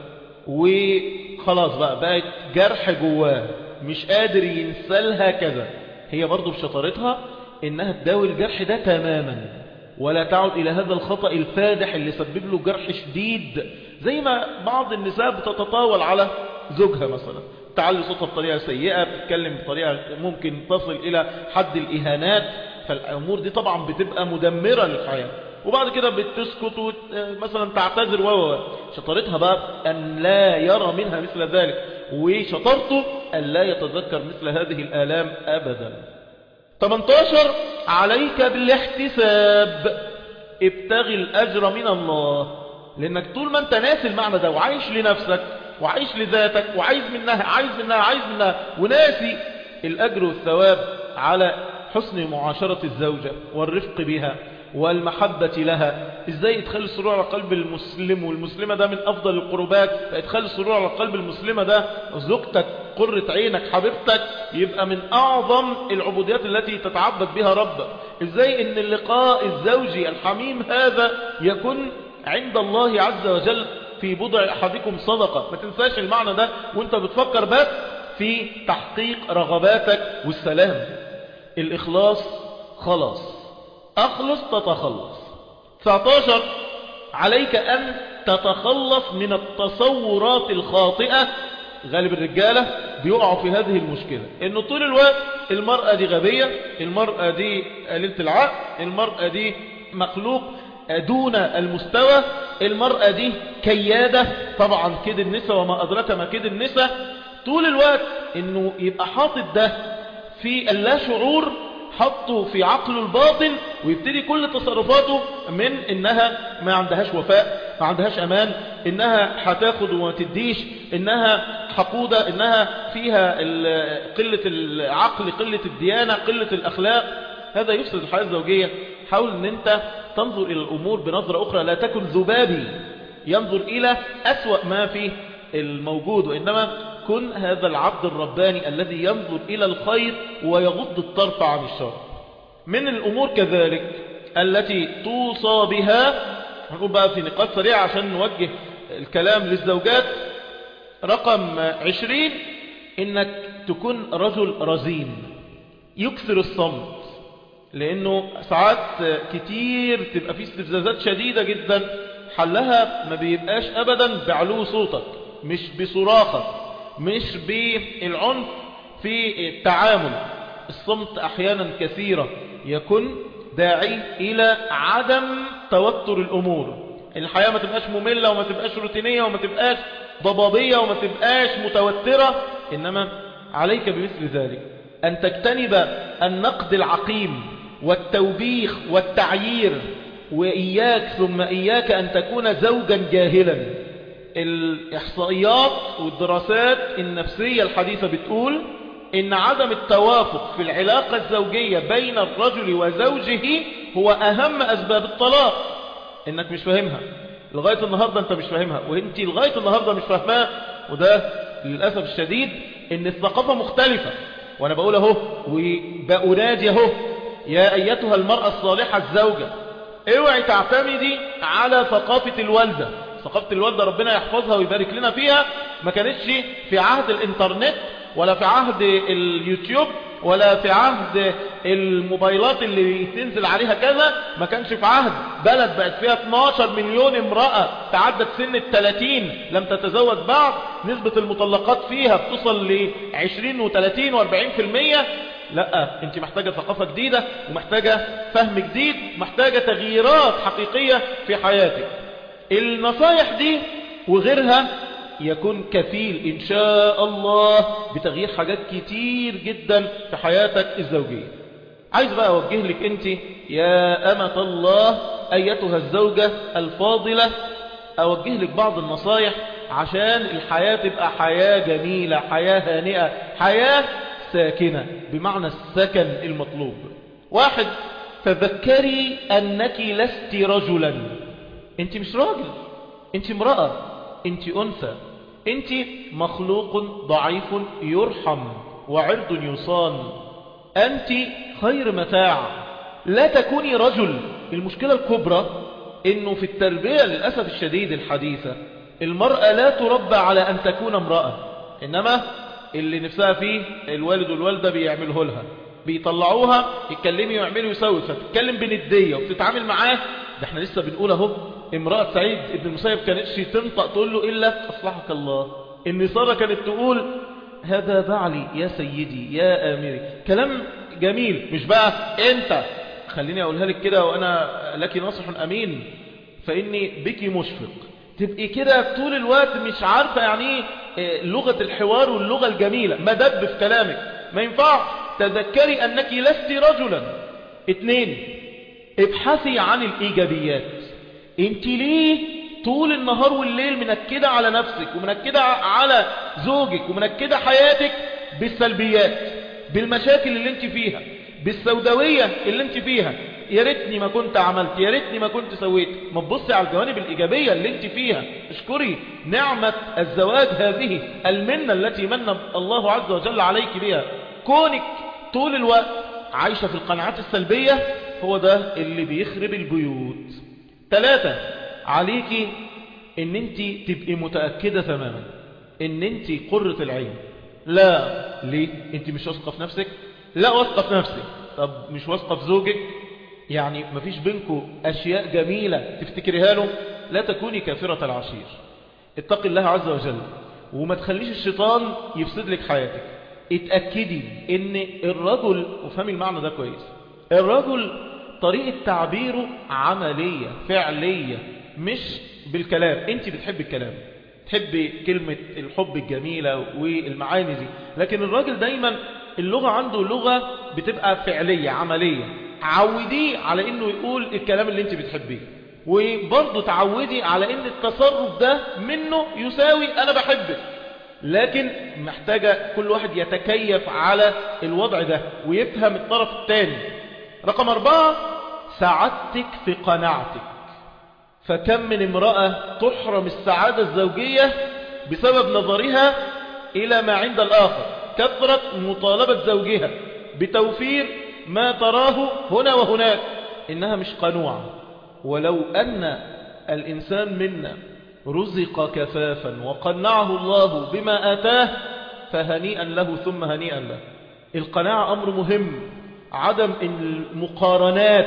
وخلاص بقى بقت جرح جواه مش قادر ينسلها كذا هي برضو بشطارتها انها تداوي الجرح ده تماما ولا تعود الى هذا الخطأ الفادح اللي سبب له جرح شديد زي ما بعض النساء بتتطاول على زوجها مثلا تعلي صوتها بطريقة سيئة بتتكلم بطريقة ممكن تصل إلى حد الإهانات فالأمور دي طبعا بتبقى مدمرة للحياة وبعد كده بتسكت مثلا تعتذر و شطارتها بقى أن لا يرى منها مثل ذلك وشطارته أن لا يتذكر مثل هذه الآلام أبدا 18 عليك بالاحتساب ابتغي الأجر من الله لأنك طول ما أنت ناسي المعنى ده وعايش لنفسك وعايش لذاتك وعايز منها عايز منها عايز منها وناسي الأجر والثواب على حسن معاشرة الزوجة والرفق بها والمحبة لها ازاي ادخال السرور على قلب المسلم والمسلمة ده من افضل القربات فادخال السرور على قلب المسلمة ده زوجتك قرة عينك حبيبتك يبقى من اعظم العبوديات التي تتعبد بها ربك ازاي ان اللقاء الزوجي الحميم هذا يكون عند الله عز وجل في بضع احدكم صدقة ما تنساش المعنى ده وانت بتفكر بس في تحقيق رغباتك والسلام الاخلاص خلاص أخلص تتخلص 19 عليك أن تتخلص من التصورات الخاطئة غالب الرجالة بيقعوا في هذه المشكلة انه طول الوقت المرأة دي غبية المرأة دي قليلة العقل المرأة دي مخلوق دون المستوى المرأة دي كيادة طبعا كد النساء وما أدرك ما كد النساء طول الوقت انه يبقى حاطط ده في اللا شعور حطه في عقله الباطن ويبتدي كل تصرفاته من انها ما عندهاش وفاء ما عندهاش امان انها هتاخد وما تديش انها حقودة انها فيها قلة العقل قلة الديانة قلة الاخلاق هذا يفسد الحياة الزوجية حاول ان انت تنظر الى الامور بنظرة اخرى لا تكن ذبابي ينظر الى اسوأ ما في الموجود وانما كن هذا العبد الرباني الذي ينظر إلى الخير ويغض الطرف عن الشر من الأمور كذلك التي توصى بها هنقول بقى في نقاط سريعة عشان نوجه الكلام للزوجات رقم عشرين إنك تكون رجل رزين يكثر الصمت لأنه ساعات كتير تبقى في استفزازات شديدة جدا حلها ما بيبقاش أبدا بعلو صوتك مش بصراخك مش بالعنف في التعامل الصمت احيانا كثيرة يكون داعي الى عدم توتر الامور الحياة ما تبقاش مملة وما تبقاش روتينية وما تبقاش ضبابية وما تبقاش متوترة انما عليك بمثل ذلك ان تجتنب النقد العقيم والتوبيخ والتعيير وإياك ثم إياك أن تكون زوجا جاهلا الإحصائيات والدراسات النفسية الحديثة بتقول إن عدم التوافق في العلاقة الزوجية بين الرجل وزوجه هو أهم أسباب الطلاق إنك مش فاهمها لغاية النهاردة أنت مش فاهمها وإنت لغاية النهاردة مش فاهمها وده للأسف الشديد إن الثقافة مختلفة وأنا بقول أهو وبأنادي أهو يا أيتها المرأة الصالحة الزوجة اوعي تعتمدي على ثقافة الوالدة ثقافة الوالدة ربنا يحفظها ويبارك لنا فيها ما كانتش في عهد الانترنت ولا في عهد اليوتيوب ولا في عهد الموبايلات اللي تنزل عليها كذا ما كانش في عهد بلد بقت فيها 12 مليون امرأة تعدت سن ال 30 لم تتزوج بعد نسبة المطلقات فيها بتصل ل 20 و30 و40% لا انت محتاجة ثقافة جديدة ومحتاجة فهم جديد محتاجة تغييرات حقيقية في حياتك النصايح دي وغيرها يكون كفيل إن شاء الله بتغيير حاجات كتير جدا في حياتك الزوجية عايز بقى أوجه لك أنت يا أمة الله أيتها الزوجة الفاضلة أوجه لك بعض النصايح عشان الحياة تبقى حياة جميلة حياة هانئة حياة ساكنة بمعنى السكن المطلوب واحد تذكري أنك لست رجلا انت مش راجل انت امرأة انت أنثى انت مخلوق ضعيف يرحم وعرض يصان انت خير متاع لا تكوني رجل المشكلة الكبرى انه في التربية للأسف الشديد الحديثة المرأة لا تربى على ان تكون امرأة انما اللي نفسها فيه الوالد والوالدة بيعمله لها بيطلعوها يتكلمي ويعملوا يسوي فتتكلم بندية وبتتعامل معاه ده احنا لسه بنقول اهو امرأة سعيد ابن المسيب كانتش تنطق تقول له إلا أصلحك الله النصارى كانت تقول هذا بعلي يا سيدي يا آمري كلام جميل مش بقى انت خليني اقولها لك كده وانا لك ناصح امين فاني بك مشفق تبقي كده طول الوقت مش عارفة يعني ايه لغة الحوار واللغة الجميلة ما دب في كلامك ما ينفعش تذكري انك لست رجلا اتنين ابحثي عن الايجابيات انت ليه طول النهار والليل منكدة على نفسك ومنكدة على زوجك ومنكدة حياتك بالسلبيات بالمشاكل اللي انت فيها بالسوداوية اللي انت فيها يا ريتني ما كنت عملت يا ريتني ما كنت سويت ما تبصي على الجوانب الإيجابية اللي انت فيها اشكري نعمة الزواج هذه المنة التي من الله عز وجل عليك بها كونك طول الوقت عايشة في القناعات السلبية هو ده اللي بيخرب البيوت ثلاثة عليكي ان انت تبقي متأكدة تماما ان انت قرة العين لا ليه انت مش واثقة في نفسك لا واثقة في نفسك طب مش واثقة في زوجك يعني مفيش بينكم اشياء جميلة تفتكريها له لا تكوني كافرة العشير اتقي الله عز وجل وما تخليش الشيطان يفسد لك حياتك اتأكدي ان الرجل وفهمي المعنى ده كويس الرجل طريقة تعبيره عملية فعلية مش بالكلام انت بتحب الكلام تحب كلمة الحب الجميلة والمعاني دي لكن الراجل دايما اللغة عنده لغة بتبقى فعلية عملية عوديه على انه يقول الكلام اللي انت بتحبيه وبرضه تعودي على ان التصرف ده منه يساوي انا بحبك لكن محتاجة كل واحد يتكيف على الوضع ده ويفهم الطرف الثاني رقم أربعة سعادتك في قناعتك فكم من امرأة تحرم السعادة الزوجية بسبب نظرها إلى ما عند الآخر كثرة مطالبة زوجها بتوفير ما تراه هنا وهناك إنها مش قنوعة ولو أن الإنسان منا رزق كفافا وقنعه الله بما آتاه فهنيئا له ثم هنيئا له القناعة أمر مهم عدم المقارنات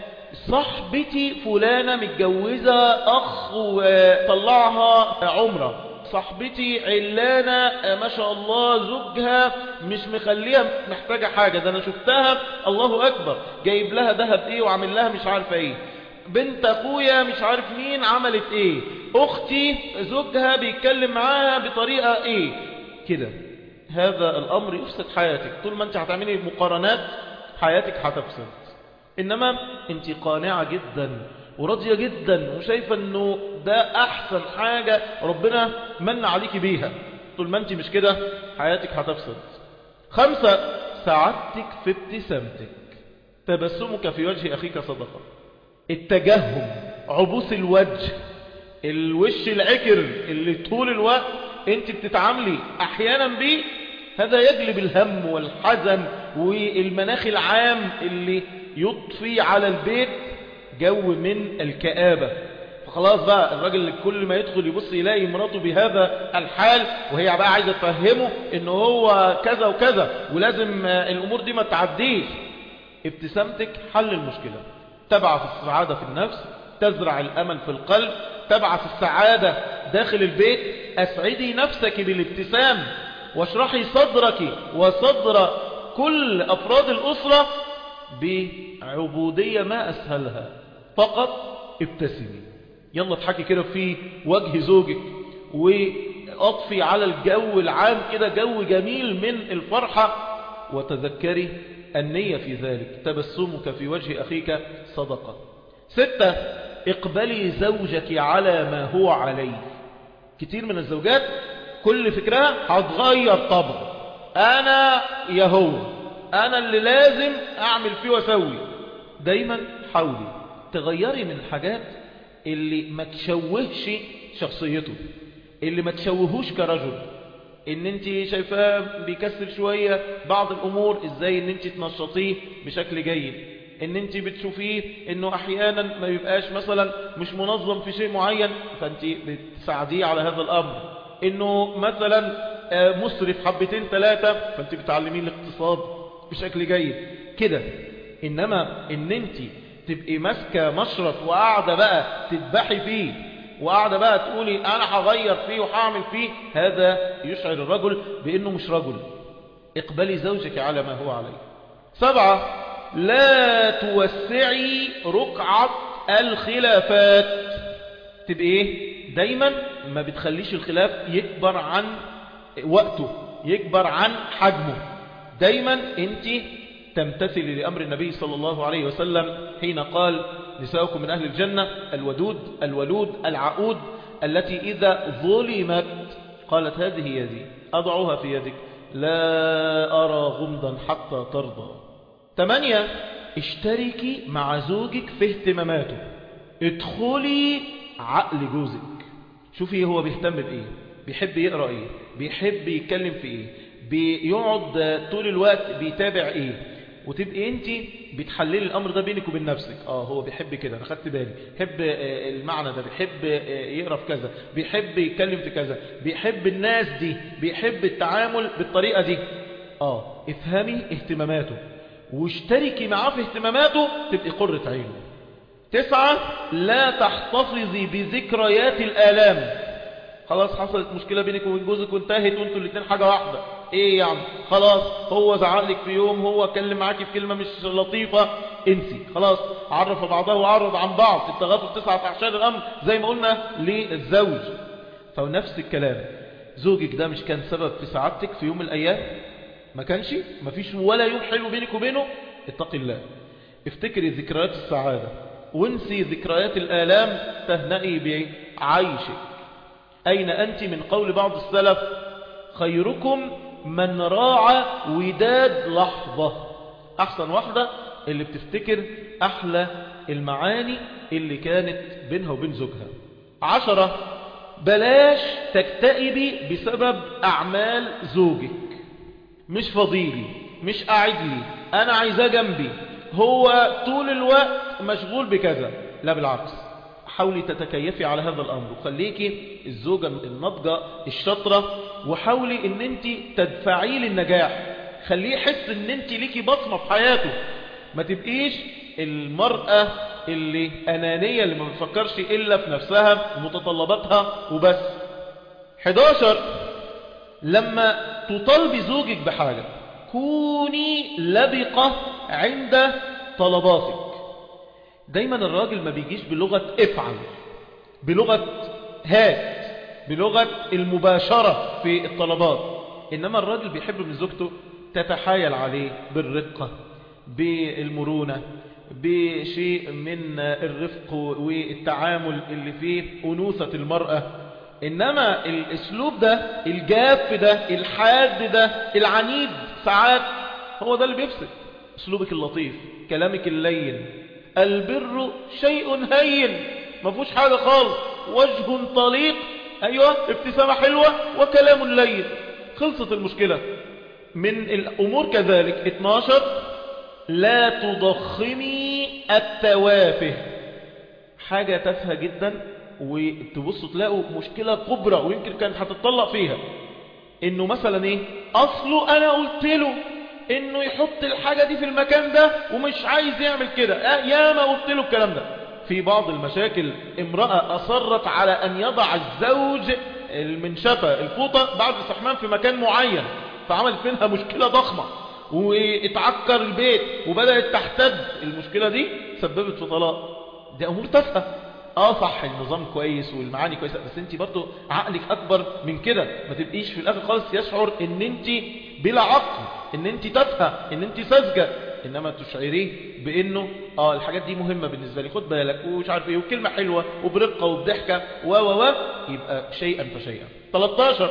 صاحبتي فلانة متجوزة أخ وطلعها عمرة صاحبتي علانة ما شاء الله زوجها مش مخليها محتاجة حاجة ده أنا شفتها الله أكبر جايب لها ذهب إيه وعامل لها مش عارفة إيه بنت أخويا مش عارف مين عملت إيه أختي زوجها بيتكلم معاها بطريقة إيه كده هذا الأمر يفسد حياتك طول ما أنت هتعملي مقارنات حياتك هتفسد إنما أنت قانعة جدا وراضية جدا وشايفة أنه ده أحسن حاجة ربنا من عليك بيها طول ما أنت مش كده حياتك هتفسد خمسة سعادتك في ابتسامتك تبسمك في وجه أخيك صدقة التجهم عبوس الوجه الوش العكر اللي طول الوقت انت بتتعاملي احيانا بيه هذا يجلب الهم والحزن والمناخ العام اللي يضفي على البيت جو من الكآبة فخلاص بقى الراجل اللي كل ما يدخل يبص يلاقي مراته بهذا الحال وهي بقى عايزة تفهمه ان هو كذا وكذا ولازم الامور دي ما تعديش ابتسامتك حل المشكلة تبعث السعادة في النفس تزرع الامل في القلب تبعث السعادة داخل البيت اسعدي نفسك بالابتسام واشرحي صدرك وصدر كل افراد الاسرة بعبودية ما اسهلها فقط ابتسمي يلا اضحكي كده في وجه زوجك واطفي على الجو العام كده جو جميل من الفرحة وتذكري النية في ذلك تبسمك في وجه أخيك صدقة ستة اقبلي زوجك على ما هو عليه كتير من الزوجات كل فكرها هتغير طبع أنا يا هو أنا اللي لازم أعمل فيه وأسوي دايما حاولي تغيري من الحاجات اللي ما تشوهش شخصيته اللي ما تشوهوش كرجل ان انت شايفاه بيكسل شوية بعض الامور ازاي ان انت تنشطيه بشكل جيد ان انت بتشوفيه انه احيانا ما يبقاش مثلا مش منظم في شيء معين فانت بتساعديه على هذا الامر انه مثلا مسرف حبتين ثلاثة فانت بتعلميه الاقتصاد بشكل جيد كده انما ان انت تبقي ماسكه مشرط وقاعده بقى تذبحي فيه وقاعدة بقى تقولي أنا هغير فيه وهعمل فيه هذا يشعر الرجل بأنه مش رجل اقبلي زوجك على ما هو عليه سبعة لا توسعي رقعة الخلافات تبقى ايه دايما ما بتخليش الخلاف يكبر عن وقته يكبر عن حجمه دايما انت تمتثلي لأمر النبي صلى الله عليه وسلم حين قال نساؤكم من أهل الجنة الودود الولود العقود التي إذا ظلمت قالت هذه يدي أضعها في يدك لا أرى غمضا حتى ترضى تمانية اشتركي مع زوجك في اهتماماته ادخلي عقل جوزك شوفي هو بيهتم بإيه بيحب يقرأ إيه بيحب يتكلم في إيه بيقعد طول الوقت بيتابع إيه وتبقي انت بتحللي الامر ده بينك وبين نفسك اه هو بيحب كده انا خدت بالي بيحب المعنى ده بيحب يقرا في كذا بيحب يتكلم في كذا بيحب الناس دي بيحب التعامل بالطريقه دي اه افهمي اهتماماته واشتركي معاه في اهتماماته تبقي قرة عينه تسعة لا تحتفظي بذكريات الآلام خلاص حصلت مشكلة بينك وبين جوزك وانتهت وانتوا الاثنين حاجة واحدة ايه يعني خلاص هو زعق لك في يوم هو اتكلم معاكي في كلمة مش لطيفة انسي خلاص عرف بعضها وعرض عن بعض التغافل تسعة اعشار الامر زي ما قلنا للزوج فنفس الكلام زوجك ده مش كان سبب في سعادتك في يوم من الايام ما كانش ما فيش ولا يوم حلو بينك وبينه اتقي الله افتكري ذكريات السعادة وانسي ذكريات الآلام تهنئي بعيشك أين أنت من قول بعض السلف خيركم من راعى وداد لحظة أحسن واحدة اللي بتفتكر أحلى المعاني اللي كانت بينها وبين زوجها عشرة بلاش تكتئبي بسبب أعمال زوجك مش فضيلي مش قاعد لي أنا عايزاه جنبي هو طول الوقت مشغول بكذا لا بالعكس حاولي تتكيفي على هذا الأمر وخليكي الزوجة النضجة الشطرة وحاولي ان انت تدفعيه للنجاح خليه يحس ان انت ليكي بصمة في حياته ما تبقيش المرأة اللي أنانية اللي ما بتفكرش إلا في نفسها ومتطلباتها وبس 11 لما تطالبي زوجك بحاجة كوني لبقة عند طلباتك دايما الراجل ما بيجيش بلغة افعل بلغة هات بلغة المباشرة في الطلبات إنما الراجل بيحب من زوجته تتحايل عليه بالرقة بالمرونة بشيء من الرفق والتعامل اللي فيه أنوثة المرأة إنما الأسلوب ده الجاف ده الحاد ده العنيد ساعات هو ده اللي بيفسد أسلوبك اللطيف كلامك اللين البر شيء هين ما فيهوش حاجة خالص وجه طليق أيوة ابتسامة حلوة وكلام لين خلصت المشكلة من الأمور كذلك 12 لا تضخمي التوافه حاجة تافهة جدا وتبصوا تلاقوا مشكلة كبرى ويمكن كانت هتطلق فيها انه مثلا ايه اصله انا قلت له انه يحط الحاجة دي في المكان ده ومش عايز يعمل كده يا ما قلت له الكلام ده في بعض المشاكل امرأة اصرت على ان يضع الزوج المنشفة الفوطة بعد الاستحمام في مكان معين فعملت منها مشكلة ضخمة واتعكر البيت وبدأت تحتد المشكلة دي سببت في طلاق دي امور تافهه اه صح النظام كويس والمعاني كويسه بس انت برضو عقلك اكبر من كده ما تبقيش في الاخر خالص يشعر ان انت بلا عقل ان انت تافهه ان انت ساذجه انما تشعريه بانه اه الحاجات دي مهمه بالنسبه لي خد بالك ومش عارف ايه وكلمه حلوه وبرقه وبضحكه و و و يبقى شيئا فشيئا 13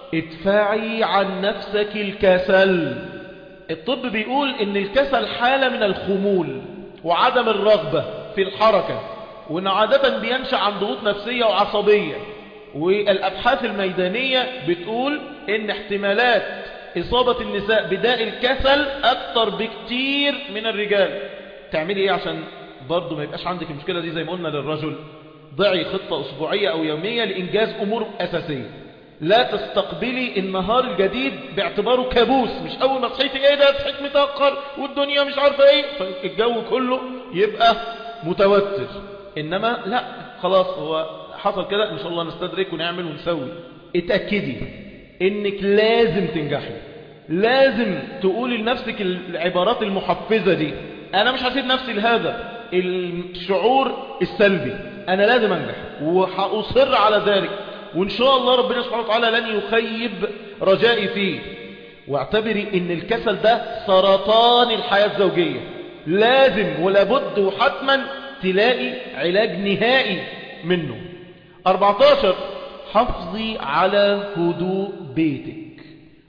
ادفعي عن نفسك الكسل الطب بيقول ان الكسل حاله من الخمول وعدم الرغبه في الحركه وان عادة بينشأ عن ضغوط نفسية وعصبية والابحاث الميدانية بتقول ان احتمالات اصابة النساء بداء الكسل اكتر بكتير من الرجال تعملي ايه عشان برضو ما يبقاش عندك المشكلة دي زي ما قلنا للرجل ضعي خطة اسبوعية او يومية لانجاز امور اساسية لا تستقبلي النهار الجديد باعتباره كابوس مش اول ما صحيتي ايه ده صحيت متأخر والدنيا مش عارفة ايه فالجو كله يبقى متوتر إنما لا خلاص هو حصل كده إن شاء الله نستدرك ونعمل ونسوي اتأكدي إنك لازم تنجحي لازم تقولي لنفسك العبارات المحفزة دي أنا مش هسيب نفسي لهذا الشعور السلبي أنا لازم أنجح وهأصر على ذلك وإن شاء الله ربنا سبحانه وتعالى لن يخيب رجائي فيه واعتبري إن الكسل ده سرطان الحياة الزوجية لازم ولابد وحتما تلاقي علاج نهائي منه 14 حافظي على هدوء بيتك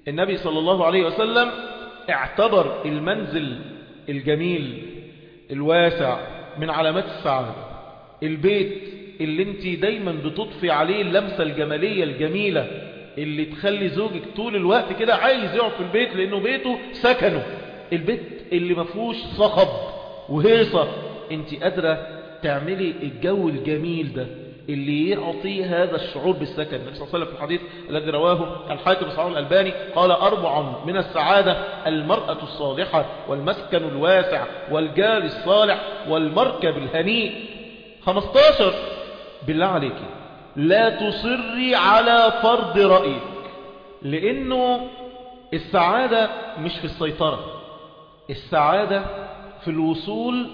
النبي صلى الله عليه وسلم اعتبر المنزل الجميل الواسع من علامات السعادة البيت اللي انت دايما بتضفي عليه اللمسة الجمالية الجميلة اللي تخلي زوجك طول الوقت كده عايز يقعد في البيت لانه بيته سكنه البيت اللي ما فيهوش صخب وهيصة انت قادرة تعملي الجو الجميل ده اللي يعطي هذا الشعور بالسكن النبي صلى الله عليه وسلم في الحديث الذي رواه الحاكم صحيح الألباني قال أربع من السعادة المرأة الصالحة والمسكن الواسع والجار الصالح والمركب الهنيء 15 بالله عليك لا تصري على فرض رأيك لأنه السعادة مش في السيطرة السعادة في الوصول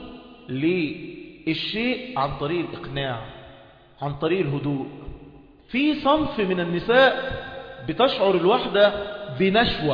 للشيء عن طريق الإقناع عن طريق الهدوء في صنف من النساء بتشعر الوحدة بنشوة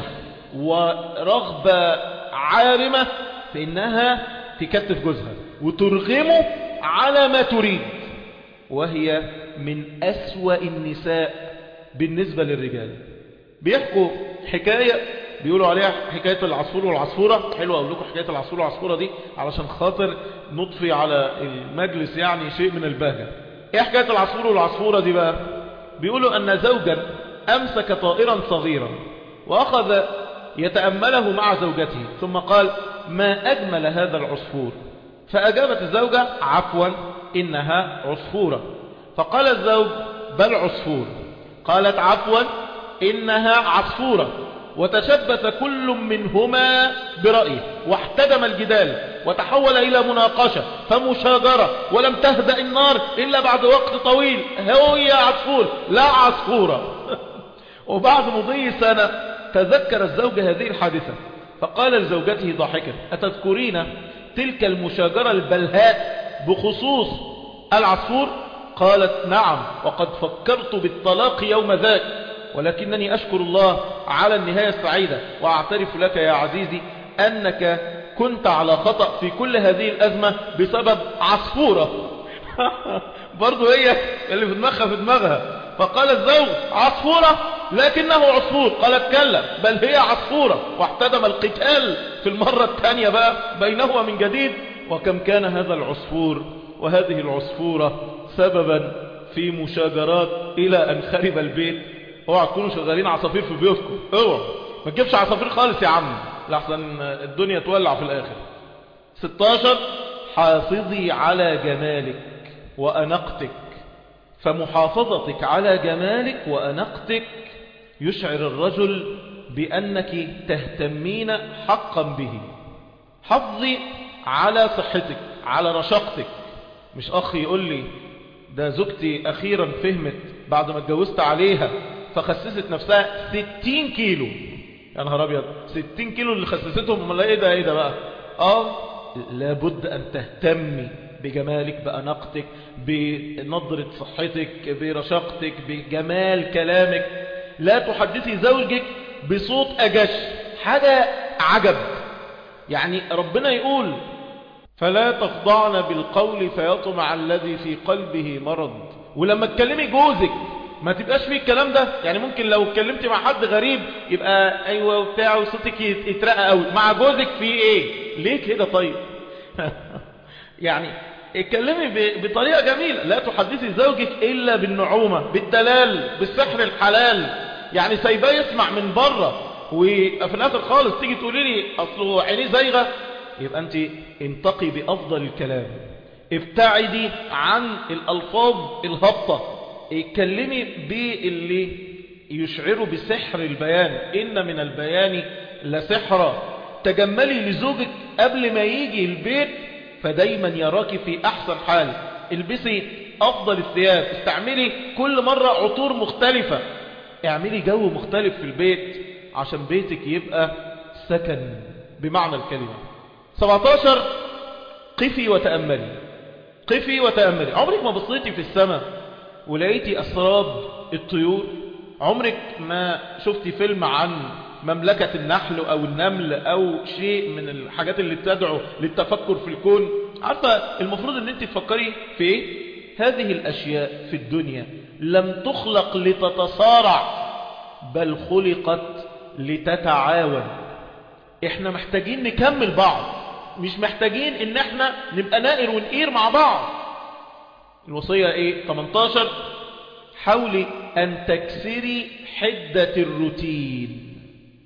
ورغبة عارمة في انها تكتف جوزها وترغمه على ما تريد وهي من أسوأ النساء بالنسبة للرجال بيحكوا حكاية بيقولوا عليها حكاية العصفور والعصفورة حلوة أقول لكم حكاية العصفور والعصفورة دي علشان خاطر نطفي على المجلس يعني شيء من البهجة ايه حكاية العصفور والعصفورة دي بقى بيقولوا أن زوجا أمسك طائرا صغيرا وأخذ يتأمله مع زوجته ثم قال ما أجمل هذا العصفور فأجابت الزوجة عفوا إنها عصفورة فقال الزوج بل عصفور قالت عفوا إنها عصفورة وتشبث كل منهما برأيه واحتدم الجدال وتحول إلى مناقشة فمشاجرة ولم تهدأ النار إلا بعد وقت طويل هو يا عصفور لا عصفورة وبعد مضي سنة تذكر الزوج هذه الحادثة فقال لزوجته ضاحكا أتذكرين تلك المشاجرة البلهاء بخصوص العصفور قالت نعم وقد فكرت بالطلاق يوم ذاك ولكنني أشكر الله على النهاية السعيدة وأعترف لك يا عزيزي أنك كنت على خطأ في كل هذه الأزمة بسبب عصفورة برضو هي اللي في دماغها في دماغها فقال الزوج عصفورة لكنه عصفور قالت كلا بل هي عصفورة واحتدم القتال في المرة الثانية بقى بينهما من جديد وكم كان هذا العصفور وهذه العصفورة سببا في مشاجرات إلى أن خرب البيت اوعى تكونوا شغالين عصافير في بيوتكم اوعى ما تجيبش عصافير خالص يا عم لحسن الدنيا تولع في الآخر 16 حافظي على جمالك وأنقتك فمحافظتك على جمالك وأنقتك يشعر الرجل بأنك تهتمين حقا به حافظي على صحتك على رشاقتك مش أخي يقول لي ده زوجتي أخيرا فهمت بعد ما اتجوزت عليها فخسست نفسها 60 كيلو يا نهار أبيض 60 كيلو اللي خسستهم امال ايه ده ايه ده بقى اه لابد أن تهتمي بجمالك بأناقتك بنظرة صحتك برشاقتك بجمال كلامك لا تحدثي زوجك بصوت أجش حاجة عجب يعني ربنا يقول فلا تخضعن بالقول فيطمع الذي في قلبه مرض ولما تكلمي جوزك ما تبقاش فيه الكلام ده يعني ممكن لو اتكلمتي مع حد غريب يبقى ايوه وبتاع وصوتك يترقى قوي مع جوزك في ايه ليه كده طيب يعني اتكلمي بطريقة جميلة لا تحدثي زوجك إلا بالنعومة بالدلال بالسحر الحلال يعني سايباه يسمع من بره وفي الآخر خالص تيجي تقولي لي أصله عينيه زيغة يبقى أنت انتقي بأفضل الكلام ابتعدي عن الألفاظ الهبطة اتكلمي باللي يشعر بسحر البيان إن من البيان لسحرا تجملي لزوجك قبل ما يجي البيت فدايما يراك في أحسن حال البسي أفضل الثياب استعملي كل مرة عطور مختلفة اعملي جو مختلف في البيت عشان بيتك يبقى سكن بمعنى الكلمة 17 قفي وتأملي قفي وتأملي عمرك ما بصيتي في السماء ولقيتي أسراب الطيور عمرك ما شفتي فيلم عن مملكة النحل أو النمل أو شيء من الحاجات اللي بتدعو للتفكر في الكون عارفة المفروض ان انت تفكري في ايه هذه الأشياء في الدنيا لم تخلق لتتصارع بل خلقت لتتعاون احنا محتاجين نكمل بعض مش محتاجين ان احنا نبقى نائر ونقير مع بعض الوصية ايه 18 حاولي ان تكسري حدة الروتين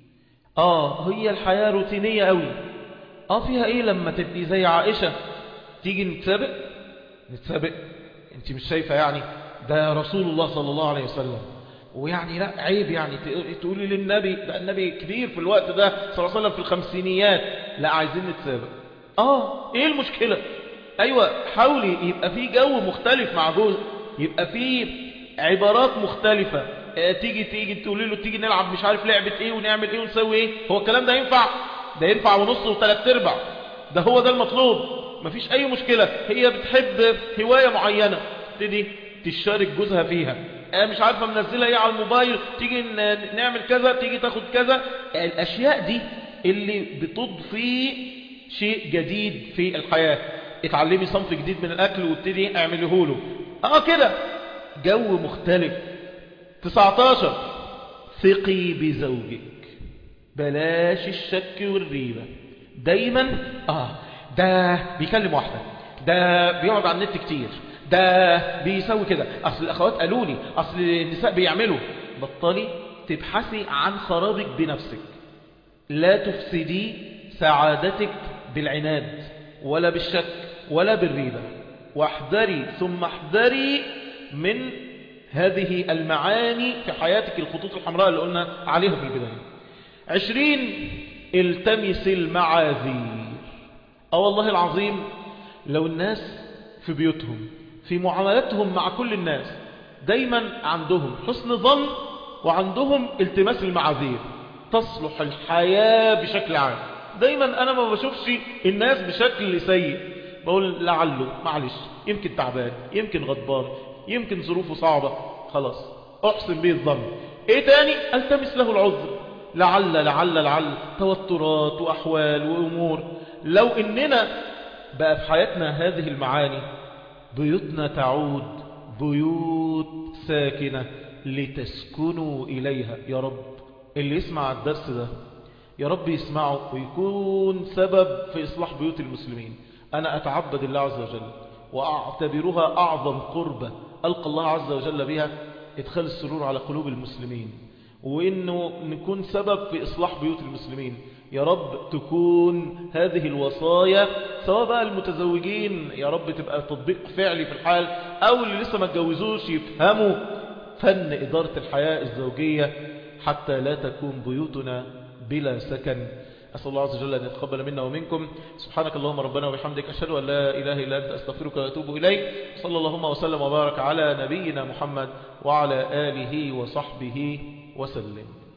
اه هي الحياة روتينية قوي اه فيها ايه لما تبقي زي عائشة تيجي نتسابق نتسابق انت مش شايفة يعني ده رسول الله صلى الله عليه وسلم ويعني لا عيب يعني تقولي للنبي ده النبي كبير في الوقت ده صلى الله عليه وسلم في الخمسينيات لا عايزين نتسابق اه ايه المشكلة ايوه حاولي يبقى في جو مختلف مع جوز يبقى في عبارات مختلفة اه تيجي تيجي تقولي له تيجي نلعب مش عارف لعبة ايه ونعمل ايه ونسوي ايه هو الكلام ده ينفع ده ينفع ونص وثلاث ارباع ده هو ده المطلوب مفيش اي مشكلة هي بتحب هواية معينة تبتدي تشارك جوزها فيها اه مش عارفة منزلها ايه على الموبايل تيجي نعمل كذا تيجي تاخد كذا الاشياء دي اللي بتضفي شيء جديد في الحياة اتعلمي صنف جديد من الاكل وابتدي اعمله له اه كده جو مختلف 19 ثقي بزوجك بلاش الشك والريبة دايما اه ده بيكلم واحدة ده بيقعد على النت كتير ده بيسوي كده اصل الاخوات قالوا لي اصل النساء بيعملوا بطلي تبحثي عن خرابك بنفسك لا تفسدي سعادتك بالعناد ولا بالشك ولا بالريبة واحذري ثم احذري من هذه المعاني في حياتك الخطوط الحمراء اللي قلنا عليها في البداية عشرين التمس المعاذير اه والله العظيم لو الناس في بيوتهم في معاملاتهم مع كل الناس دايما عندهم حسن ظن وعندهم التماس المعاذير تصلح الحياة بشكل عام دايما انا ما بشوفش الناس بشكل سيء بقول لعله معلش يمكن تعبان يمكن غضبان يمكن ظروفه صعبة خلاص احسن به الظن ايه تاني التمس له العذر لعل لعل لعل توترات واحوال وامور لو اننا بقى في حياتنا هذه المعاني بيوتنا تعود بيوت ساكنة لتسكنوا إليها يا رب اللي يسمع الدرس ده يا رب يسمعه ويكون سبب في إصلاح بيوت المسلمين أنا أتعبد الله عز وجل وأعتبرها أعظم قربة ألقى الله عز وجل بها إدخال السرور على قلوب المسلمين وإنه نكون سبب في إصلاح بيوت المسلمين يا رب تكون هذه الوصايا سواء بقى المتزوجين يا رب تبقى تطبيق فعلي في الحال أو اللي لسه ما اتجوزوش يفهموا فن إدارة الحياة الزوجية حتى لا تكون بيوتنا بلا سكن أسأل الله عز وجل أن يتقبل منا ومنكم سبحانك اللهم ربنا وبحمدك أشهد أن لا إله إلا أنت أستغفرك وأتوب إليك صلى اللهم وسلم وبارك على نبينا محمد وعلى آله وصحبه وسلم